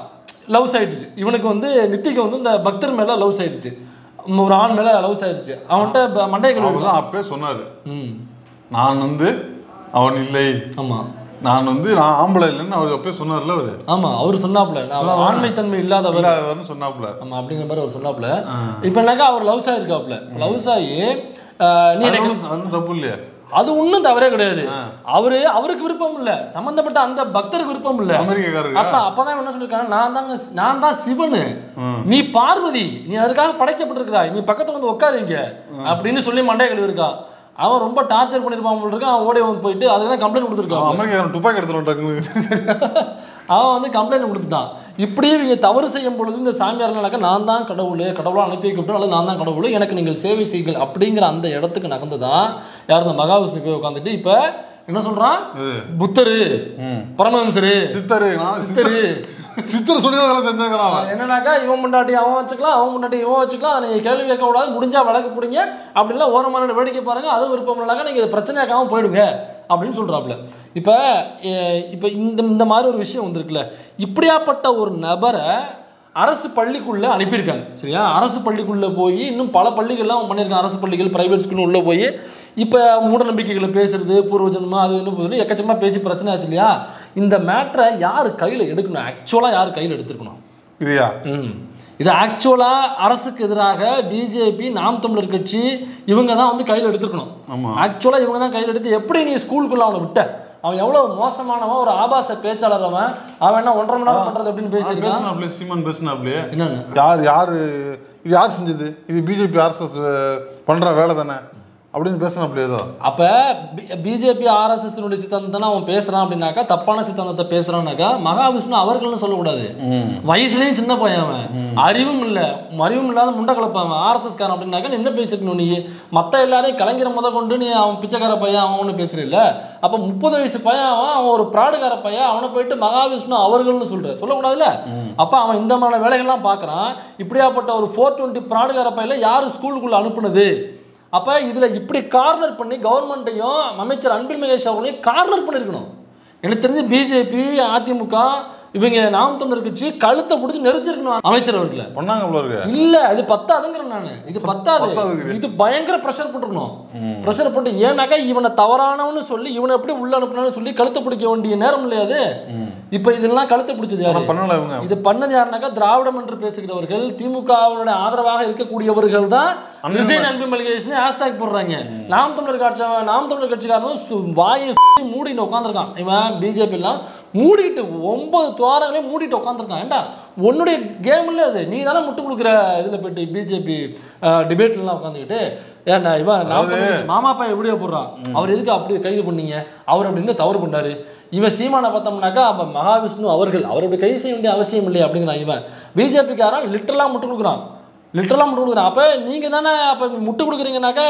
லவ்ஸ் ஆயிடுச்சு இவனுக்கு வந்து நித்திக்கு வந்து இந்த பக்தர் மேலே லவ்ஸ் ஆயிடுச்சு ஒரு ஆண் மேலே லவ்ஸ் ஆயிடுச்சு அவன்கிட்ட ப- மண்டைய அவர் கழுவி தான் அப்பே சொன்னாரு ம் நான் வந்து அவன் இல்லை ஆமாம் நான் வந்து நான் ஆம்பளை இல்லைன்னு அவர் அப்பே சொன்னார்ல அவரு ஆமாம் அவர் சொன்னாப்புல நான் ஆண்மைத்தன்மை இல்லாதவர் இல்லாதவர்னு சொன்னாப்புல ஆமா அப்படிங்கிற மாதிரி அவர் சொன்னாப்புல இப்போ என்னக்கா அவர் லவ்ஸ் ஆயிருக்காப்புல லவ்ஸ் ஆகி ஆஹ், நீ அது எனக்கு ஒண்ணும்- அது ஒண்ணும் தப்பு இல்லையா அது ஒன்றும் தவறே கிடையாது அவரு அவருக்கு விருப்பம் இல்ல சம்பந்தப்பட்ட அந்த பக்தருக்கு விருப்பம் இல்ல அமெரிக்காக்காரருக்கா? அப்ப அப்பதான் என்ன சொல்லிருக்காங்க நான் தாங்க நான் தான் சிவனு நீ பார்வதி நீ அதுக்காக படைக்கப்பட்டிருக்கிறாய் நீ பக்கத்துல வந்து உட்காருங்க அப்படின்னு சொல்லி மண்டைய கழுவி இருக்கா அவன் ரொம்ப டார்ச்சர் பண்ணிருப்பான் போல இருக்கு அவன் ஓடி வந்து போயிட்டு அதுதான் கம்ப்ளைண்ட் கொடுத்துருக்கான் அமெரிக்காரன் துப்பாக்கி எடுத்துட்டு டக்குனு அவன் வந்து கம்ப்ளைண்ட் கொடுத்துட்டான் இப்படியே இவங்க தவறு செய்யும் பொழுது இந்த சாமியார்களாக்க நான் தான் கடவுள் கடவுளாக அனுப்பி வைக்கப்பட்டோம் அல்லது நான் தான் கடவுள் எனக்கு நீங்கள் சேவை செய்யுங்கள் அப்படிங்கிற அந்த இடத்துக்கு நகர்ந்து தான் யார் இந்த மகாவிஷ்ணு போய் உட்காந்துட்டு இப்போ என்ன சொல்றான் புத்தரு பரமஹம்சரு சித்தரு நான் சித்தரு சித்தர் சொல்லி தான் அதெல்லாம் செஞ்சாங்கிறான் அவன். என்னன்னாக்கா இவன் முண்டாட்டி அவன் வச்சுக்கலாம் அவன் முண்டாட்டி இவன் வச்சுக்கலாம் அதை நீங்கள் கேள்வி கேட்க கூடாது முடிஞ்சா வழக்கு பிடிங்க அப்படிலாம் ஓரமான வேடிக்கை பாருங்க அதுவும் விருப்பம் இல்லைனாக்கா நீங்கள் இது பிரச்சனையாக்காம போயிடுங்க அப்படின்னு சொல்கிறாப்புல இப்போ இப்போ இந்த இந்த மாதிரி ஒரு விஷயம் வந்திருக்குல்ல இப்படியாப்பட்ட ஒரு நபரை அரசு பள்ளிக்குள்ளே அனுப்பியிருக்காங்க சரியா அரசு பள்ளிக்குள்ளே போய் இன்னும் பல பள்ளிகள்லாம் அவன் பண்ணியிருக்கான் அரசு பள்ளிகள் பிரைவேட் ஸ்கூல் உள்ளே போய் இப்போ மூட நம்பிக்கைகளை பேசுறது பூர்வஜன்மா அது இன்னும் சொல்லி எக்கச்சக்கமாக பேசி பிரச்சனை ஆச்சு இல்லையா இந்த மேட்ரை யார் கையில் எடுக்கணும் ஆக்சுவலாக யார் கையில் எடுத்துருக்கணும் இதையா ம். இது ஆக்சுவலாக அரசுக்கு எதிராக பிஜேபி நாம் தமிழர் கட்சி இவங்க தான் வந்து கையில் எடுத்துக்கணும் ஆமா. ஆக்சுவலாக இவங்க தான் கையில் எடுத்து எப்படி நீ ஸ்கூலுக்குள்ள அவனை விட்ட அவன் எவ்வளோ மோசமானவன் ஒரு ஆபாச பேச்சாளர் அவன் அவன் என்ன ஒன்றரை மணி நேரம் பண்ணுறது அப்படின்னு பேசியிருக்கான் பேசினாப்லே சீமான் பேசினாப்லே என்னன்னு யார் யார் இது யார் செஞ்சது இது பிஜேபி ஆர்எஸ்எஸ் பண்ற வேலை தானே அப்படின்னு பேசினாப்லே ஏதோ அப்போ பிஜேபி ஆர்எஸ்எஸ்னுடைய சித்தாந்தத்தை அவன் பேசுகிறான் அப்படின்னாக்கா தப்பான சித்தாந்தத்தை பேசுகிறான்னாக்கா மகாவிஷ்ணு அவர்கள்னு சொல்லக்கூடாது வயசுலேயும் சின்ன பையன் அவன் அறிவும் இல்லை அறிவும் இல்லாத முண்டை கலப்பான் ஆர்எஸ்எஸ் காரன் அப்படின்னாக்கா நீ என்ன பேசிருக்கணும் நீ மற்ற எல்லாரையும் கலைஞரை முத கொண்டு நீ அவன் பிச்சைக்கார பையன் அவன் ஒன்று பேசுறில்ல அப்போ முப்பது வயசு பையன் அவன் அவன் ஒரு பிராடுகார பையன் அவனை போயிட்டு மகாவிஷ்ணு அவர்கள்னு சொல்ற சொல்லக்கூடாதுல்ல அப்போ அவன் இந்த மாதிரி வேலைகள்லாம் பார்க்குறான் இப்படியாப்பட்ட ஒரு ஃபோர் டுவெண்ட்டி பிராடுகார பையில யார் ஸ்கூலுக்குள்ளே அனுப்புனது அப்போ இதில் இப்படி கார்னர் பண்ணி கவர்மெண்ட்டையும் அமைச்சர் அன்பில் மகேஷ் அவர்களையும் கார்னர் பண்ணியிருக்கணும் எனக்கு தெரிஞ்சு பிஜேபி அதிமுக இவங்க நாம் தமிழர் கட்சி கழுத்தை பிடிச்சி நெரிச்சிருக்கணும் அமைச்சர் அவர்களை பண்ணாங்க போல இருக்கு இல்ல இது பத்தாதுங்கிறேன் நான் இது பத்தாது பத்தாதுங்கிற. இது பயங்கர ப்ரெஷர் போட்டுருக்கணும் ப்ரெஷர் போட்டு ஏன்னாக்கா இவனை தவறானவன்னு சொல்லி இவனை எப்படி உள்ள அனுப்பணும்னு சொல்லி கழுத்தை பிடிக்க வேண்டிய நேரம் இல்லையா அது இப்போ இதெல்லாம் கழுத்தை பிடிச்சது யாரு ஆனா பண்ணல இவங்க இது பண்ணது யாருனாக்கா திராவிடம் என்று பேசுகிறவர்கள் திமுகவுடைய ஆதரவாக இருக்கக்கூடியவர்கள் தான் விஜய் அன்பு மல்லிகேஷன் ஹேஷ்டாக் போடுறாங்க நாம் தமிழர் கட்சி நாம் தமிழர் கட்சிக்காரனும் சு- வாயை சுத்தி மூடிட்டு உட்காந்துருக்கான் இவன் பிஜேபி எல்லாம் மூடிட்டு ஒன்பது துவாரங்களையும் மூடிட்டு உட்காந்துருக்கான் ஏண்டா உன்னுடைய கேம் இல்லை அது நீ தானே முட்டு கொடுக்குற இதில் போயிட்டு பிஜேபி டிபேட்லாம் உட்காந்துக்கிட்டு ஏன்டா இவன் நாம் தமிழ் கட்சி மாமா பையன் எப்படியோ போடுறான் அவர் எதுக்கு அப்படியே கைது பண்ணீங்க அவர் அப்படின்னு தவறு பண்ணாரு இவன் சீமானை பார்த்தோம்னாக்கா அப்போ மகாவிஷ்ணு அவர்கள் அவர் அப்படி கைது செய்ய வேண்டிய அவசியம் இல்லையா அப்படிங்கிறான் இவன் பிஜேபிக்காரன் லிட்டரலாக முட்டு கொடுக்குறான் லிட்டரலாக முட்டு கொடுக்குறான் அப்போ நீங்கள் தானே அப்போ முட்டு கொடுக்குறீங்கனாக்கா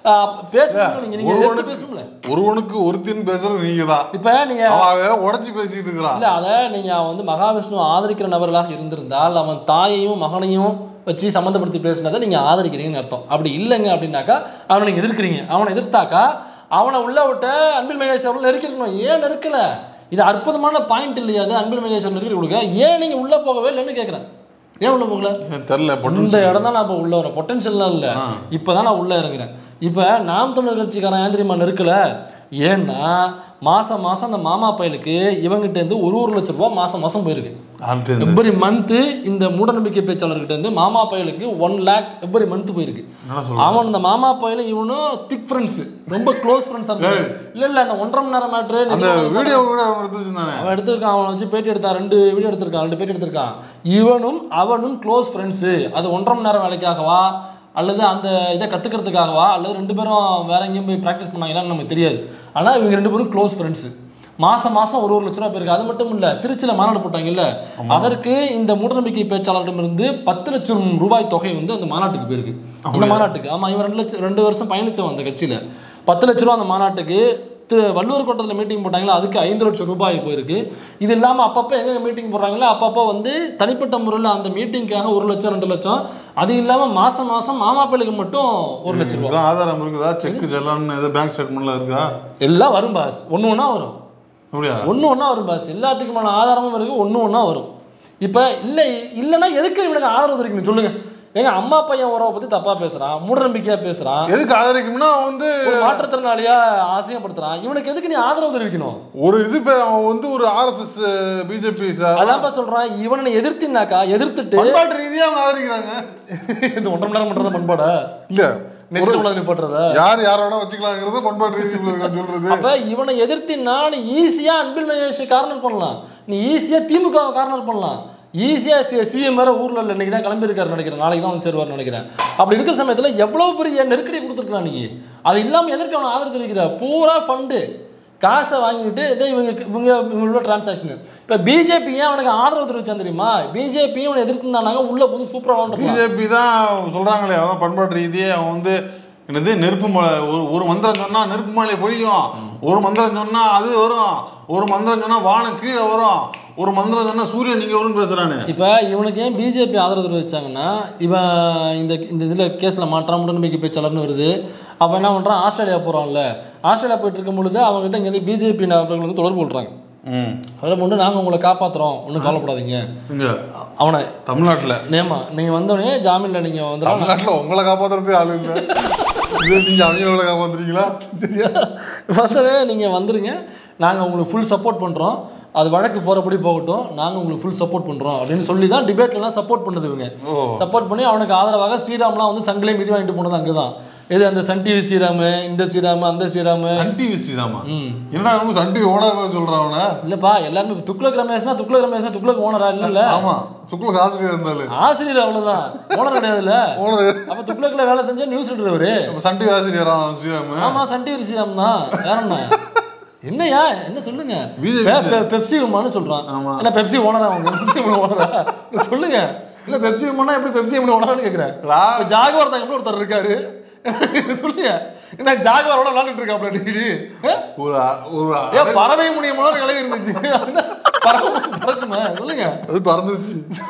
பேசணும் நீங்கள் நீங்கள் எதிர்த்து ஒருவனுக்கு- பேசணும்ல ஒருவனுக்கு ஒருத்தின்னு பேசுறது நீங்க தான் இப்போ நீங்கள் அவன் அதை உடச்சி பேசிட்டு இருக்கிறான் இல்லை அதை நீங்கள் வந்து மகாவிஷ்ணு ஆதரிக்கிற நபர்களாக இருந்திருந்தால் அவன் தாயையும் மகனையும் வச்சு சம்மந்தப்படுத்தி பேசினதை நீங்கள் ஆதரிக்கிறீங்கன்னு அர்த்தம் அப்படி இல்லைங்க அப்படின்னாக்கா அவனை நீங்கள் எதிர்க்கிறீங்க அவனை எதிர்த்தாக்கா அவனை உள்ள விட்ட அன்பில் மகேஷ் அவர்கள் நெருக்கிருக்கணும் ஏன் நெருக்கல இது அற்புதமான பாயிண்ட் இல்லையா அது அன்பில் மகேஷ் அவர்கள் நெருக்கி கொடுக்க ஏன் நீங்கள் உள்ளே போகவே இல்லைன்னு கேட்குறேன் ஏன் உள்ளே போகல தெரில இந்த இடம் தான் நான் இப்போ உள்ள வரேன் பொட்டன்ஷியல்லாம் இல்லை இப்போ தான் நான் உள்ளே இறங்குறேன் இப்போ நாம் தமிழர் கட்சிக்காரன் ஏன் தெரியுமா நெருக்கல ஏன்னா மாதம் மாதம் அந்த மாமா பயலுக்கு இவங்கிட்ட இருந்து ஒரு ஒரு லட்ச ரூபா மாதம் மாதம் போயிருக்கு எவ்ரி மந்த்து இந்த மூடநம்பிக்கை பேச்சாளர்கிட்ட இருந்து மாமா பயலுக்கு ஒன் லேக் எவ்ரி மந்த் போயிருக்கு அவன் இந்த மாமா பயலும் இவனும் திக் ஃப்ரெண்ட்ஸ் ரொம்ப க்ளோஸ் ஃப்ரெண்ட்ஸாக இருந்தாங்க இல்லை இல்லை அந்த ஒன்றரை மணி நேரம் மேட்ரு அந்த வீடியோ கூட அவன் எடுத்து வச்சிருந்தானே அவன் எடுத்திருக்கான் அவனை வச்சு பேட்டி எடுத்தான் ரெண்டு வீடியோ எடுத்திருக்கான் ரெண்டு பேட்டி எடுத்திருக்கான் இவனும் அவனும் க்ளோஸ் ஃப்ரெண்ட்ஸு அது ஒன்றரை மணி நேரம் வேலைக்காகவா அல்லது அந்த இதை கற்றுக்கிறதுக்காகவா அல்லது ரெண்டு பேரும் வேற எங்கேயும் போய் ப்ராக்டிஸ் பண்ணாங்களான்னு நமக்கு தெரியாது ஆனால் இவங்க ரெண்டு பேரும் க்ளோஸ் ஃப்ரெண்ட்ஸு மாதம் மாதம் ஒரு ஒரு லட்ச ரூபா போயிருக்கு அது மட்டும் இல்லை திருச்சியில் மாநாடு போட்டாங்கல்ல அதற்கு இந்த மூடநம்பிக்கை பேச்சாளரிடமிருந்து பத்து லட்சம் ரூபாய் தொகை வந்து அந்த மாநாட்டுக்கு போயிருக்கு அந்த மாநாட்டுக்கு ஆமாம் இவன் ரெண்டு லட்சம் ரெண்டு வருஷம் பயணிச்சவன் அந்த கட்சியில் பத்து லட்ச ரூபா அந்த மாநாட்டுக்கு திரு வள்ளுவர் கோட்டத்தில் மீட்டிங் போட்டாங்களா அதுக்கு ஐந்து லட்சம் ரூபாய் போயிருக்கு இது இல்லாமல் அப்பப்போ எங்கே மீட்டிங் போடுறாங்களோ அப்பப்போ வந்து தனிப்பட்ட முறையில் அந்த மீட்டிங்காக ஒரு லட்சம் ரெண்டு லட்சம் அது இல்லாமல் மாதம் மாதம் மாமாப்பிள்ளைக்கு மட்டும் ஒரு லட்சம் ரூபா இதெல்லாம் ஆதாரம் இருக்குதா செக் செல்லான்னு ஏதோ பேங்க் ஸ்டேட்மெண்ட்ல இருக்கா எல்லாம் வரும் பாஸ் ஒன்று ஒன்றா வரும் அப்படியா ஒன்று ஒன்றா வரும் பாஸ் எல்லாத்துக்குமான ஆதாரமும் இருக்குது ஒன்று ஒன்றா வரும் இப்போ இல்லை இல்லைன்னா எதுக்கு இவனுக்கு ஆதரவு தெரிவிக்கணும் சொல்லுங்கள் ஏங்க அம்மா பையன் உறவை பற்றி தப்பாக பேசுகிறான் மூடநம்பிக்கையாக பேசுகிறான் எதுக்கு ஆதரிக்கும்னா அவன் வந்து ஒரு மாற்றுத்திறனாளியா அசிங்கப்படுத்துறான் இவனுக்கு எதுக்கு நீ ஆதரவு தெரிவிக்கணும் ஒரு இது பே- அவன் வந்து ஒரு ஆர்எஸ்எஸ் பிஜேபி அதான்ப்பா சொல்றான் இவனை எதிர்த்தினாக்கா எதிர்த்துட்டு பண்பாட்டு ரீதியா அவங்க ஆதரிக்கிறாங்க இந்த ஒன்றரை மணி நேரம் பண்றத பண்பாடா இல்ல நெக்ஸ்ட் உலக நிப்பாட்டுறதா யார் யாரோட வச்சுக்கலாங்கிறது பண்பாட்டு ரீதியில் இருக்கான்னு சொல்றது அப்ப இவனை எதிர்த்தினா நீ ஈஸியா அன்பில் மகேஷ் கார்னர் பண்ணலாம் நீ ஈஸியா திமுக கார்னர் பண்ணலாம் ஈஸியா சிஎம் வேற ஊர்ல இல்லை இன்னைக்கு தான் கிளம்பியிருக்காரு நினைக்கிறேன் நாளைக்கு தான் வந்து சேருவார் நினைக்கிறேன் அப்படி இருக்கிற சமயத்துல எவ்வளவு பெரிய நெருக்கடி கொடுத்துருக்கலாம் நீ அது இல்லாம எதற்கு அவனை ஆதரவு தெரிவிக்கிற பூரா ஃபண்டு காசை வாங்கிட்டு இதே இவங்க இவங்க இவங்களோட டிரான்சாக்ஷன் இப்போ பிஜேபி ஏன் அவனுக்கு ஆதரவு தெரிவிச்சான் தெரியுமா பிஜேபி அவனை எதிர்த்துனாங்க உள்ள வந்து சூப்பராக விளாண்டுருக்கலாம் பிஜேபி தான் சொல்றாங்களே அதான் பண்பாட்டு ரீதியே அவன் வந்து என்னது நெருப்பு மலை ஒரு ஒரு மந்திரம் சொன்னா நெருப்பு மலை பொழியும் ஒரு மந்திரம் சொன்னா அது வரும் ஒரு மந்திரம் சொன்னா வானம் கீழே வரும் ஒரு மந்திரம் சொன்னா சூரியன் நீங்க வரும்னு பேசுறானே இப்போ இவனுக்கு ஏன் பிஜேபி ஆதரவு தெரிவிச்சாங்கன்னா இவன் இந்த இந்த இதில் கேஸில் மாற்றான் உடன்படிக்கை பேச்சாளர்னு வருது அப்போ என்ன பண்ணுறான் ஆஸ்திரேலியா போகிறான்ல ஆஸ்திரேலியா போயிட்டு இருக்கும் பொழுது அவங்ககிட்ட இங்கேருந்து பிஜேபி நபர்கள் வந்து தொடர்பு கொள்கிறாங்க ம் அதில் கொண்டு நாங்கள் உங்களை காப்பாற்றுறோம் ஒன்றும் கவலைப்படாதீங்க இங்க அவனை தமிழ்நாட்டுல நேமா நீங்கள் வந்தோடனே ஜாமீனில் நீங்கள் வந்துடலாம் தமிழ்நாட்டுல உங்களை காப்பாத்துறதுக்கு ஆளு இல்லை இது நீங்க அவங்களோட காப்பாத்துறீங்களா சரியா வந்தோடனே நீங்கள் வந்துருங்க நாங்கள் உங்களுக்கு ஃபுல் சப்போர்ட் பண்ணுறோம் அது வழக்கு போகிறபடி போகட்டும் நாங்கள் உங்களுக்கு ஃபுல் சப்போர்ட் பண்ணுறோம் அப்படின்னு சொல்லி தான் டிபேட்லாம் சப்போர்ட் பண்ணுது இவங்க சப்போர்ட் பண்ணி அவனுக்கு ஆதரவாக ஸ்ரீராம்லாம் வந்து சங்கிலே மிதி வாங்கிட்டு போனது அங்கே தான் இது அந்த சன் டிவி ஸ்ரீராமு இந்த ஸ்ரீராமு அந்த ஸ்ரீராமு சன் டிவி ஸ்ரீராமா என்னடா ரொம்ப சன் டிவி ஓனர் சொல்றான் அவன இல்லைப்பா எல்லாருமே இப்ப துக்ளக் ரமேஷ்னா துக்ளக் ரமேஷ்னா துக்ளக் ஓனரா இல்ல ஆமா துக்குளுக்கு ஆசிரியர் இருந்தாலும் ஆசிரியர் அவ்வளவுதான் ஓனர் கிடையாதுல்ல ஓனர் அப்ப துக்ளக்ல வேலை செஞ்ச நியூஸ் ரீடர் அவரு சன் டிவி ஆசிரியரா ஸ்ரீராம் ஆமா சன் டிவி ஸ்ரீராம் தான் வேற என்ன என்னய்யா என்ன சொல்லுங்க BJP பெ- பெ- பெப்சி உமான்னு சொல்றான் ஆமா. என்ன பெப்சி ஓனரா அவங்க பெப்சி ஓனரா சொல்லுங்க இல்ல பெப்சி உமானா எப்படி பெப்சி உமன் ஓனரான்னு கேக்குறேன் லா- இப்ப ஜாகுவார் தங்க ஒருத்தர் இருக்காரு சொல்லுங்க என்ன ஜாகுவாரோட விளாண்டுட்டு இருக்காப்ல டிகிரி ஒரு ஒரு ஏன் பறவை முடியுமோ கிளவி இருந்துச்சு அது பறவை பறக்குமா சொல்லுங்க அது பறந்துருச்சு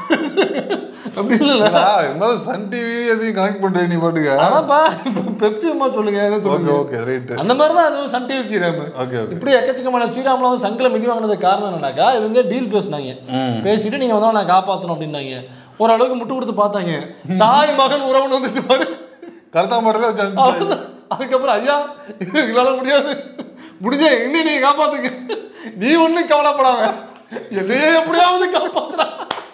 அப்படி இல்ல இல்லடா, இருந்தாலும் சன் டிவி எதையும் கனெக்ட் பண்றேன் நீ பாட்டுக்க அதான்ப்பா பெப்சி உமா சொல்லுங்க என்ன ஓகே சொல்லுங்க ஓகே ரைட் அந்த மாதிரி தான் அதுவும் Sun TV Sriram okay okay இப்படி எக்கச்சக்கமான ஸ்ரீராம்ல வந்து சங்கில மிதி வாங்கினதுக்கு காரணம் என்னன்னாக்கா இவங்க டீல் பேசினாங்க பேசிட்டு நீங்க வந்து நான் காப்பாற்றணும் அப்படின்னாங்க ஓரளவுக்கு முட்டு கொடுத்து பார்த்தாங்க தாய் மகன் உறவுன்னு வந்துச்சு பாரு கருத்தா மாட்டல வச்சு அனுப்பிச்சு. அவ்வளவுதான். அதுக்கப்புறம் ஐயா எங்களால முடியாது முடிஞ்ச என்ன நீங்க காப்பாத்துங்க நீ ஒண்ணும் கவலைப்படாம என்னையே எப்படியாவது காப்பாத்துறா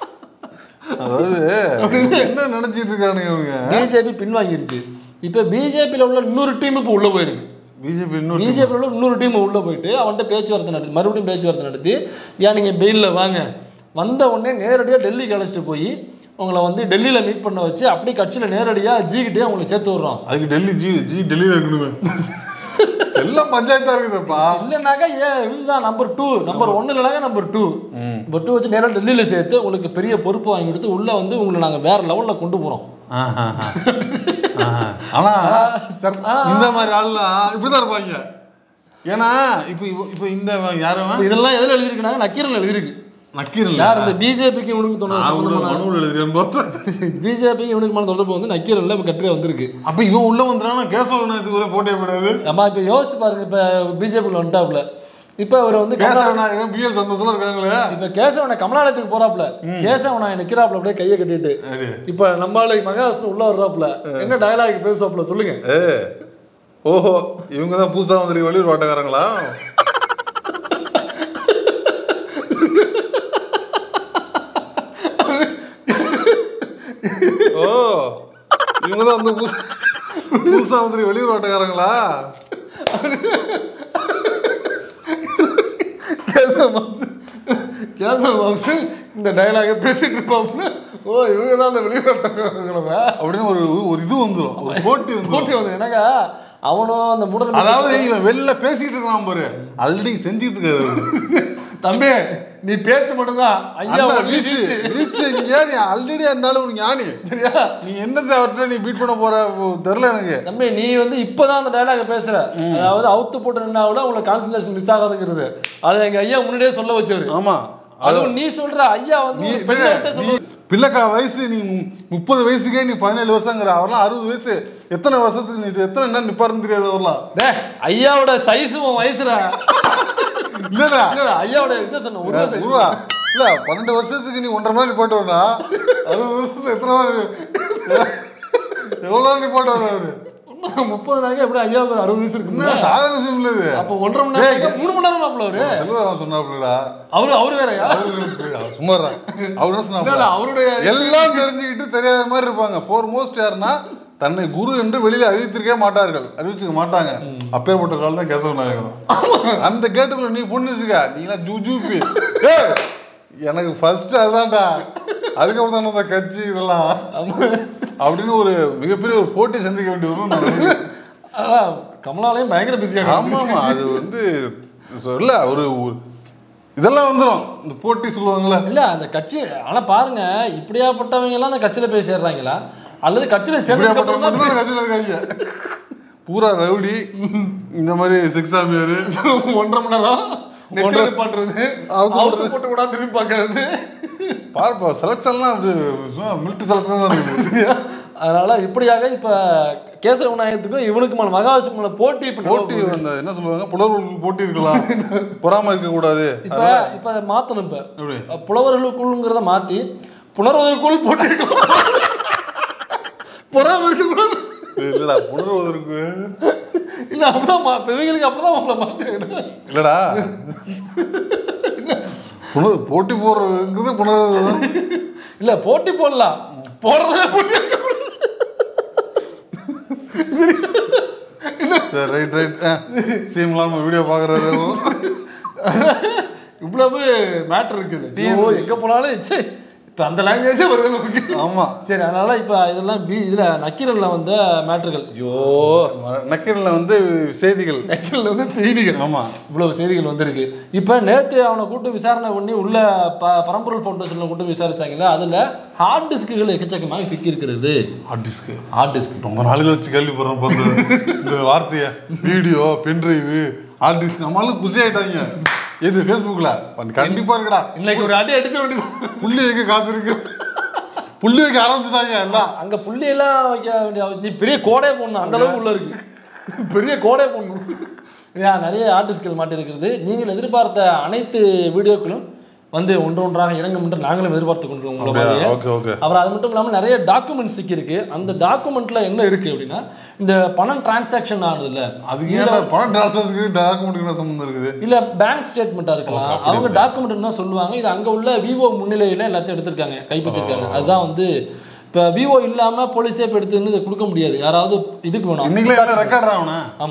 அதாவது என்ன நினைச்சிட்டு இருக்கானுங்க இவங்க பிஜேபி பின்வாங்கிருச்சு இப்ப பிஜேபியில் உள்ள இன்னொரு டீம் இப்போ உள்ள போயிருக்கு பிஜேபி இன்னும் பிஜேபியில் உள்ள இன்னொரு டீம் உள்ளே போயிட்டு அவன்கிட்ட பேச்சுவார்த்தை நடத்தி மறுபடியும் பேச்சுவார்த்தை நடத்தி ஏன் நீங்கள் பெயிலில் வாங்க வந்த உடனே நேரடியாக டெல்லிக்கு அழைச்சிட்டு போய் உங்களை வந்து டெல்லியில் மீட் பண்ண வச்சு அப்படியே கட்சியில் நேரடியாக ஜிகிட்டே உங்களை சேர்த்து விட்றோம் அதுக்கு டெல்லி ஜி ஜி டெல்லியில் இருக்கணுமே எல்லாம் பஞ்சாயத்தா இருக்குதுப்பா இல்லைனாக்கா ஏன் இதுதான் நம்பர் டூ நம்பர் ஒன்று இல்லைனாக்கா நம்பர் டூ நம்பர் டூ வச்சு நேராக டெல்லியில் சேர்த்து உங்களுக்கு பெரிய பொறுப்பு வாங்கி கொடுத்து உள்ளே வந்து உங்களை நாங்கள் வேற லெவலில் கொண்டு போகிறோம் ஆனா சார் ஆ இந்த மாதிரி ஆள்லாம் இப்படிதான் இருப்பாங்க ஏன்னா இப்போ இப்போ இந்த யாரும் இதெல்லாம் எதில் எழுதியிருக்குனாங்க நக்கீரன் எழுதியிருக்கு நக்கீரன் யார் இந்த பிஜேபிக்கு இவனுக்கு தொடர்பு சம்பந்தமான மனு எழுதுறேன் பார்த்தா பிஜேபிக்கு இவனுக்குமான தொடர்பு வந்து நக்கீரன்ல இப்போ கட்டுரை வந்திருக்கு அப்ப இவன் உள்ள வந்துறானா கேசவன் இதுக்கு ஒரு போட்டியே கூடாது அம்மா இப்போ யோசிச்சு பாருங்க இப்போ பிஜேபியில் வந்துட்டாப்புல இப்போ அவர் வந்து கமலா கேசவன் பிஎல் சந்தோஷத்துல இருக்காங்களே இப்போ கேசவனை கமலாலயத்துக்கு போறாப்புல கேசவனை நிற்கிறாப்புல அப்படியே கையை கட்டிட்டு சரி. இப்போ நம்மளால மகாவிஷ்ணு உள்ள வர்றாப்புல என்ன டயலாக் பேசுவாப்புல சொல்லுங்க ஏ ஓஹோ இவங்க தான் புதுசா வந்திருக்க வெளியூர் வாட்டக்காரங்களா ஓ இவங்க தான் வந்து புதுசா புதுசா வந்துருக்கு வெளியூர் வாட்டக்காரங்களா கேசவ மாம்சு கேசவ மாம்சு இந்த டயலாக பேசிட்டு இருப்பாப்புல ஓ இவங்க தான் அந்த வெளிநாட்டுறவங்க அப்படின்னு ஒரு ஒரு இது வந்துடும் ஒரு போட்டி வந்துடும் போட்டி வந்து என்னக்கா அவனும் அந்த முடன் அதாவது இவன் வெளில பேசிட்டு இருக்கான் பாரு ஆல்ரெடி செஞ்சுட்டு இருக்காரு அவரு. தம்பி நீ பேச்சு மட்டும்தான் ஐயா அண்ணா, ஒன்லி வீச்சு வீச்சு. வீச்சு இங்க நீ ஆல்ரெடி இருந்தாலும் ஒரு ஞானி சரியா நீ என்னத்தை அவர்கிட்ட நீ பீட் பண்ண போற தெரியல எனக்கு தம்பி நீ வந்து இப்பதான் அந்த டயலாக பேசுற அதாவது அவுத்து போட்டு நின்னா கூட உங்களுக்கு கான்சன்ட்ரேஷன் மிஸ் ஆகாதுங்கிறது அதை எங்க ஐயா முன்னாடியே சொல்ல வச்சவரு ஆமா அதுவும் நீ சொல்ற ஐயா வந்து நீ ஒரு பெரியவர்கிட்ட நீ சொல்ல பிள்ளைக்கா வயசு நீ மு- முப்பது வயசுக்கே நீ பதினேழு வருஷங்கிற அவர்லாம் அறுபது வயசு எத்தனை வருஷத்துக்கு நீ இது எத்தனை என்ன நிப்பாருன்னு தெரியாது அவர்லாம் டேய், ஐயாவோட சைஸும் உன் வயசுடா இல்லடா இல்லடா, ஐயாவோட இதை சொன்ன உருவ size. உருவா இல்ல பன்னெண்டு வருஷத்துக்கு நீ ஒன்றரை மணி போட்டு வரா அறுபது வருஷத்துக்கு எத்தனை நாள் எவ்வளவு நாள் நீ போட்டு வர அவரு இன்னும் முப்பது நாளைக்கு எப்படி ஐயாவுக்கு ஒரு அறுபது வயசு என்ன இருக்கு சாதாரண விஷயம் இல்ல இது அப்போ ஒன்றரை மணி நேரம் மூணு மணி நேரம் மாப்பிள அவரு செல்வராமன் சொன்னாப்புலடா அவரு அவரு வேறயா அவர் சும்மா இருடா. அவர் என்ன இல்ல, சொன்னாப்புல இல்ல, அவருடைய எல்லாம் தெரிஞ்சுக்கிட்டு தெரியாத மாதிரி இருப்பாங்க ஃபோர் மோஸ்ட் யாருன்னா தன்னை குரு என்று வெளியில அறிவித்திருக்கே மாட்டார்கள் அறிவிச்சுக்க மாட்டாங்க அப்பேற்பட்ட காலம் தான் கேசவ நாயகம் அந்த கேட்டுக்குள்ள நீ பொண்ணு வச்சுக்க நீலாம் ஜூ ஜூபி ஏய், எனக்கு ஃபர்ஸ்ட் அதுதான்டா அதுக்கப்புறம் தானே அந்த கட்சி இதெல்லாம் அப்படின்னு ஒரு மிகப்பெரிய ஒரு போட்டி சந்திக்க வேண்டி வரும் நான் நினைக்கிறேன். அதான், கமலாலயம் பயங்கர பிஸியாக ஆமா ஆமா அது வந்து இல்ல ஒரு ஒரு- இதெல்லாம் வந்துடும் இந்த போட்டி சொல்லுவாங்கல்ல இல்ல அந்த கட்சி ஆனா பாருங்க இப்படியாப்பட்டவங்க எல்லாம் அந்த கட்சியில போய் சேர்றாங்களா அல்லது கட்சியில சேர்ந்ததுக்கு இப்படியாப்பட்ட அப்புறம் தான் மட்டும்தான் கட்சியில் இருக்காங்க பூரா ரவுடி இந்த மாதிரி செக்ஸாமியாரு ஒன்றரை மணி நேரம் நெத்தில பண்றது அவுத்து அவுத்து போட்டு கூட திரும்பி பார்க்கறது பார்ப்பா செலக்ஷன்லாம் அது சும்மா மில்ட் செலக்ஷன் தான் இருக்குது அதனால இப்படியாக இப்ப கேசவ விநாயகத்துக்கும் இவனுக்குமான மகாவிஷ்ணுல போட்டி இப்ப போட்டி அந்த என்ன சொல்லுவாங்க புலவர்களுக்கு போட்டி இருக்கலாம் பொறாம இருக்கக்கூடாது இப்ப இப்ப மாத்தணும் இப்ப எப்படி புலவர்களுக்குள்ங்கிறத மாத்தி புணர்வதற்குள் போட்டி இருக்கலாம் பொறாம இருக்கக்கூடாது இல்லடா புணர்வதற்கு இல்ல அப்படிதான் மா- இப்ப இவங்களுக்கு அப்படிதான் மாப்பிள்ள மாத்திருக்கணும் இல்லடா புணர் போட்டி போடுறதுங்கிறது புணர்வது தான் இல்ல போட்டி போடலாம் போடுறதே போட்டி இருக்கக்கூடாது. சரி ரைட் ரைட் சீம்லாம் நம்ம வீடியோ பார்க்குறது இவ்வளவு மேட்டர் இருக்குது ஐயோ எங்க போனாலும் சே இப்ப அந்த லாங்குவேஜே வருது நமக்கு ஆமா சரி அதனால இப்ப இதெல்லாம் பி இதுல நக்கீரன்ல வந்த மேட்டர்கள் ஐயோ நக்கீரனில் வந்து செய்திகள் நக்கீரன்ல வந்து செய்திகள் ஆமா இவ்வளவு செய்திகள் வந்திருக்கு இப்போ நேற்று அவனை கூட்டு விசாரணை பண்ணி உள்ள ப பரம்பொருள் ஃபவுண்டேஷனில் கூட்டு விசாரிச்சாங்களே அதில் ஹார்ட் டிஸ்க்குகள் எக்கச்சக்கமாக சிக்கியிருக்கிறது ஹார்ட் டிஸ்க்கு ஹார்ட் டிஸ்க் ரொம்ப நாள் கழிச்சு கேள்விப்படுறோம் இப்போ இந்த- இந்த வார்த்தையை வீடியோ பென்ட்ரைவு ஹார்ட் டிஸ்க் நம்மளும் குசி ஆயிட்டாங்க எது ஃபேஸ்புக்கில் கண்டிப்பா இருக்குடா இன்னைக்கு ஒரு அடி அடிச்ச வேண்டியது புள்ளி வைக்க காத்திருக்கு புள்ளி வைக்க ஆரம்பிச்சுட்டாங்க எல்லாம் அங்கே புள்ளியெல்லாம் வைக்க வேண்டிய அவசியம் நீ பெரிய கோடை போடணும் அந்த அளவுக்கு உள்ள இருக்கு பெரிய கோடை போடணும் ஏன் நிறைய ஆர்டிஸ்ட்கள் மாட்டிருக்கிறது நீங்கள் எதிர்பார்த்த அனைத்து வீடியோக்களும் வந்து ஒன்று ஒன்றாக இறங்கும் என்று நாங்களும் எதிர்பார்த்து கொண்டிருக்கோம் உங்களை மாதிரியே ஓகே ஓகே அப்புறம் அது மட்டும் இல்லாமல் நிறைய டாக்குமெண்ட்ஸ் சிக்கியிருக்கு அந்த டாக்குமெண்ட்ல என்ன இருக்கு அப்படின்னா இந்த பணம் டிரான்சாக்ஷன் ஆனதுல அதுக்கு ஏன் பணம் டிரான்ஸ்ஃபருக்கு டாக்குமெண்ட்டுக்கு என்ன சம்மந்தம் இருக்குது இல்ல பேங்க் ஸ்டேட்மெண்ட்டாக இருக்கலாம் அவங்க டாக்குமெண்ட் தான் சொல்லுவாங்க இது அங்க உள்ள விவோ முன்னிலையில எல்லாத்தையும் எடுத்திருக்காங்க கைப்பற்றிருக்காங்க அதுதான் வந்து இப்போ விவோ இல்லாம போலீஸே இப்போ எடுத்து வந்து இதை கொடுக்க முடியாது யாராவது இதுக்கு வேணும் இன்னைக்குலாம் என்ன ரெக்கார்ட் ஆகணும் ஆமா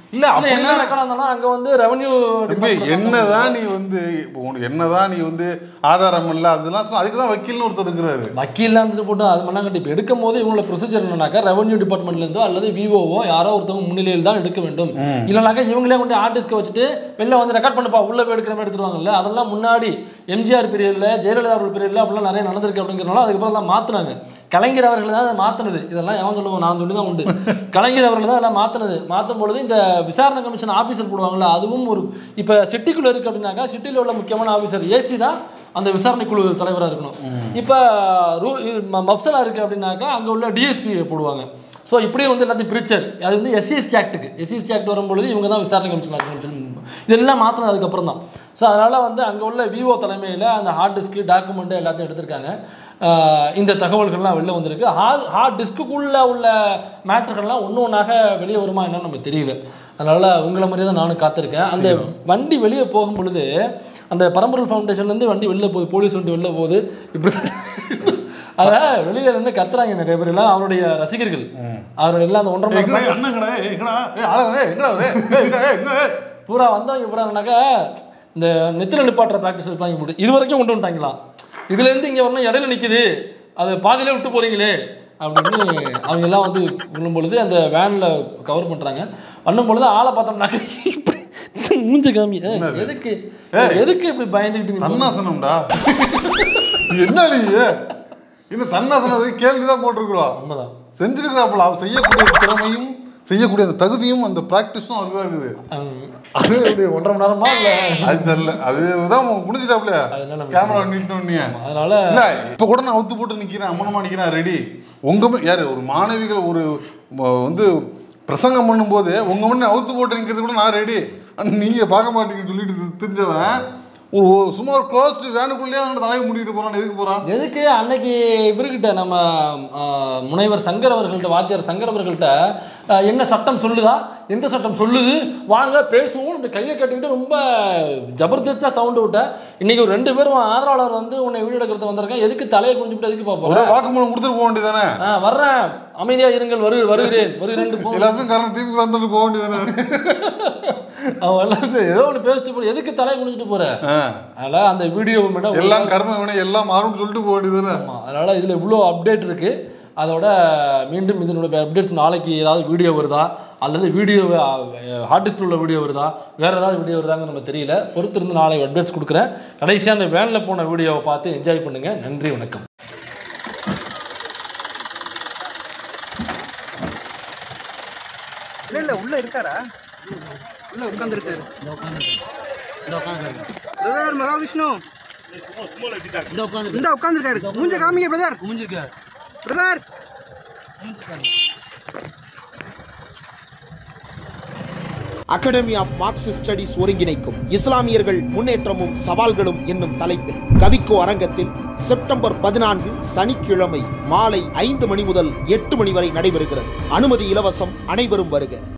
இல்ல இல்ல அப்படி என்ன ரெக்கார்ட் இருந்தாலும் அங்க வந்து ரெவன்யூ தம்பி என்னதான் நீ வந்து இப்போ உனக்கு என்னதான் நீ வந்து ஆதாரம் இல்ல அதெல்லாம் சொன்னா- அதுக்கு தான் வக்கீல்னு ஒருத்தர் இருக்கிறாரு வக்கீல்லாம் இருந்துட்டு போட்டு அது பண்ணாங்க இப்போ எடுக்கும் போது இவங்களோட ப்ரொசீஜர் என்னன்னாக்கா ரெவன்யூ டிபார்ட்மெண்ட்லேருந்தோ அல்லது விவோவோ யாரோ ஒருத்தவங்க முன்னிலையில் தான் எடுக்க வேண்டும் இல்லைனாக்கா இவங்களே கொண்டு ஆர்டிஸ்ட்டை வச்சுட்டு வெளில வந்து ரெக்கார்ட் பண்ணுப்பா உள்ள போய் எடுக்கிற மாதிரி எடுத்துருவாங்கல்ல அதெல்லாம் முன்னாடி எம்ஜிஆர் பீரியடில் ஜெயலலிதா அவர்கள் பீரியடில் அப்படிலாம் நிறைய நடந்திருக்கு அப்படிங்கிறனால அதுக்கப்புறம் தான் மாற்றினாங்க கலைஞர் அவர்கள் தான் அதை மாற்றினது இதெல்லாம் எவன் சொல்லுவோம் நான் சொல்லி தான் உண்டு கலைஞர் அவர்கள் தான் அதெல்லாம் மாற்றினது மாற்றும் பொழுது இந்த விசாரணை கமிஷன் ஆஃபீஸர் போடுவாங்கல்ல அதுவும் ஒரு இப்போ சிட்டிக்குள்ளே இருக்குது அப்படின்னாக்கா சிட்டியில் உள்ள முக்கியமான ஆஃபீஸர் ஏசி தான் அந்த விசாரணை குழு தலைவராக இருக்கணும் இப்போ ரூ இது ம- மப்சலா இருக்குது அப்படின்னாக்கா அங்கே உள்ள டிஎஸ்பி போடுவாங்க ஸோ இப்படியே வந்து எல்லாத்தையும் பிரிச்சர் அது வந்து எஸ்சிஎஸ்டி ஆக்ட்டுக்கு எஸ்சிஎஸ்டி ஆக்ட் வரும்பொழுது இவங்க தான் விசாரணை கமிஷன் இருக்கணும்னு சொல்லி இதெல்லாம் மாற்றினது அதுக்கப்புறம் தான் ஸோ அதனால் வந்து அங்கே உள்ள விவோ தலைமையில் அந்த ஹார்ட் டிஸ்க்கு டாக்குமெண்ட்டு எல்லாத்தையும் எடுத்திருக்காங்க ஆஹ் இந்த தகவல்கள்லாம் வெளில வந்திருக்கு ஹார்ட் ஹார்ட் டிஸ்க்குள்ளே உள்ள மேட்டர்கள்லாம் ஒன்று ஒன்றாக வெளியே வருமா என்னன்னு நமக்கு தெரியல அதனால் உங்களை மாதிரியே தான் நானும் காத்திருக்கேன் அந்த வண்டி வெளியே போகும் பொழுது அந்த பரம்பொருள் ஃபவுண்டேஷன்லேருந்து வண்டி வெளில போகுது போலீஸ் வண்டி வெளில போகுது இப்படி அதை வெளியில இருந்து கத்துறாங்க நிறைய பேர் எல்லாம் அவருடைய ரசிகர்கள் அவருடைய எல்லாம் அந்த ஒன்றரை மணி எங்கடா, நேரம் அண்ணங்கடா, ஏய், எங்கடா, ஏய், ஆளா, ஏய், எங்கடா அது? ஏய், எங்கடா, ஏய், எங்க, ஏய். பூரா வந்தவங்க பூரா என்னன்னாக்கா இந்த நெத்தில நிப்பாட்டுற ப்ராக்டிஸ் வைப்பாங்க போட்டு இது வரைக்கும் கொண்டு வந்துட்டாங்களாம் இதுலேருந்து இங்கே வரணும் இடையில நிற்குது அதை பாதியிலே விட்டு போறீங்களே அப்படின்னு அவங்க எல்லாம் வந்து விழும் பொழுது அந்த வேனில் கவர் பண்ணுறாங்க பண்ணும் பொழுது ஆளை பார்த்தோம்னாக்க இப்படி மூஞ்ச காமி ஏய், எதுக்கு எதுக்கு இப்படி பயந்துக்கிட்டு நீ போற? தன்னாசனம்டா நீ என்ன நீ இன்னும் தன்னாசனம் அது கேள்விதான் போட்டிருக்கிறோம் உண்மைதான் செஞ்சிருக்கிறாப்புல அவர் செய்யக்கூடிய திறமையும் செய்யக்கூடிய அந்த தகுதியும் அந்த ப்ராக்டிஸும் அதுதான் இருக்குது அஹ், அது எப்படி ஒன்றரை மணி நேரமா இல்லை அது தெரியல அதுதான் முடிஞ்சிட்டாப்ல அதனால நம்ம கேமரா நீட்டோன்னே அதனால இல்ல இப்ப கூட நான் அவுத்து போட்டு நிக்கிறேன் அம்மனமா நிக்கிறேன் ரெடி உங்க மு- யாரு ஒரு மாணவிகள் ஒரு ம- வந்து பிரசங்கம் பண்ணும்போது உங்க முன்ன அவுத்து போட்டு நிக்கிறது கூட நான் ரெடி நீங்க பார்க்க மாட்டீங்கன்னு சொல்லிட்டு தெரிஞ்சவன் ஒரு ஒரு சும்மா ஒரு க்ளோஸ்ட் வேனுக்குள்ளேயே அவனோட தலையை மூடிட்டு போறான் எதுக்கு போறான் எதுக்கு அன்னைக்கு இவர்கிட்ட நம்ம ஆ, முனைவர் சங்கர் அவர்கள்ட்ட வாத்தியார் சங்கர் அவர்கள்ட்ட ஆ, என்ன சட்டம் சொல்லுதா எந்த சட்டம் சொல்லுது வாங்க பேசுவோம் இந்த கையை கட்டிக்கிட்டு ரொம்ப ஜபர்தஸ்தா சவுண்டு விட்ட இன்னைக்கு ஒரு ரெண்டு பேரும் ஆதரவாளர் வந்து உன்னை வீடியோ எடுக்கிறது வந்திருக்கேன் எதுக்கு தலையை குஞ்சுட்டு எதுக்கு ஒரு பார்ப்போம் வாக்குமூலம் கொடுத்துட்டு போக வேண்டியதானே ஆ வர்றேன் அமைதியா இருங்கள் வரு வருகிறேன் வருகிறேன் போ எல்லாத்துக்கும் காரணம் திமுக வந்துட்டு போக வேண்டியதானே அவன் எல்லாம் சரி, ஏதோ ஒன்று பேசிட்டு போற எதுக்கு தலையை குனிஞ்சிட்டு போற ஆ. அதனால அந்த வீடியோ மேடம் எல்லாம் கர்ம வினை எல்லாம் மாறும்னு சொல்லிட்டு போக வேண்டியதானே ஆமாம் அதனால் இதில் இவ்வளோ அப்டேட் இருக்குது அதோட மீண்டும் இதனுடைய அப்டேட்ஸ் நாளைக்கு ஏதாவது வீடியோ வருதா அல்லது வீடியோ ஹார்ட் டிஸ்கில் உள்ள வீடியோ வருதா வேறு ஏதாவது வீடியோ வருதாங்க நம்ம தெரியல பொறுத்திருந்து நாளை அப்டேட்ஸ் கொடுக்குறேன் கடைசியாக அந்த வேனில் போன வீடியோவை பார்த்து என்ஜாய் பண்ணுங்கள் நன்றி வணக்கம் இல்ல இல்ல உள்ள இருக்காரா உள்ள உட்கார்ந்துருக்காரு பிரதர் மகாவிஷ்ணு இந்த உட்கார்ந்துருக்காரு மூஞ்ச காமிங்க பிரதர் மூஞ்சிருக்காரு brother academy of Marxist studies ஒருங்கிணைக்கும் இஸ்லாமியர்கள் முன்னேற்றமும் சவால்களும் என்னும் தலைப்பில் கவிக்கோ அரங்கத்தில் செப்டம்பர் பதினான்கு சனிக்கிழமை மாலை ஐந்து மணி முதல் எட்டு மணி வரை நடைபெறுகிறது அனுமதி இலவசம் அனைவரும் வருக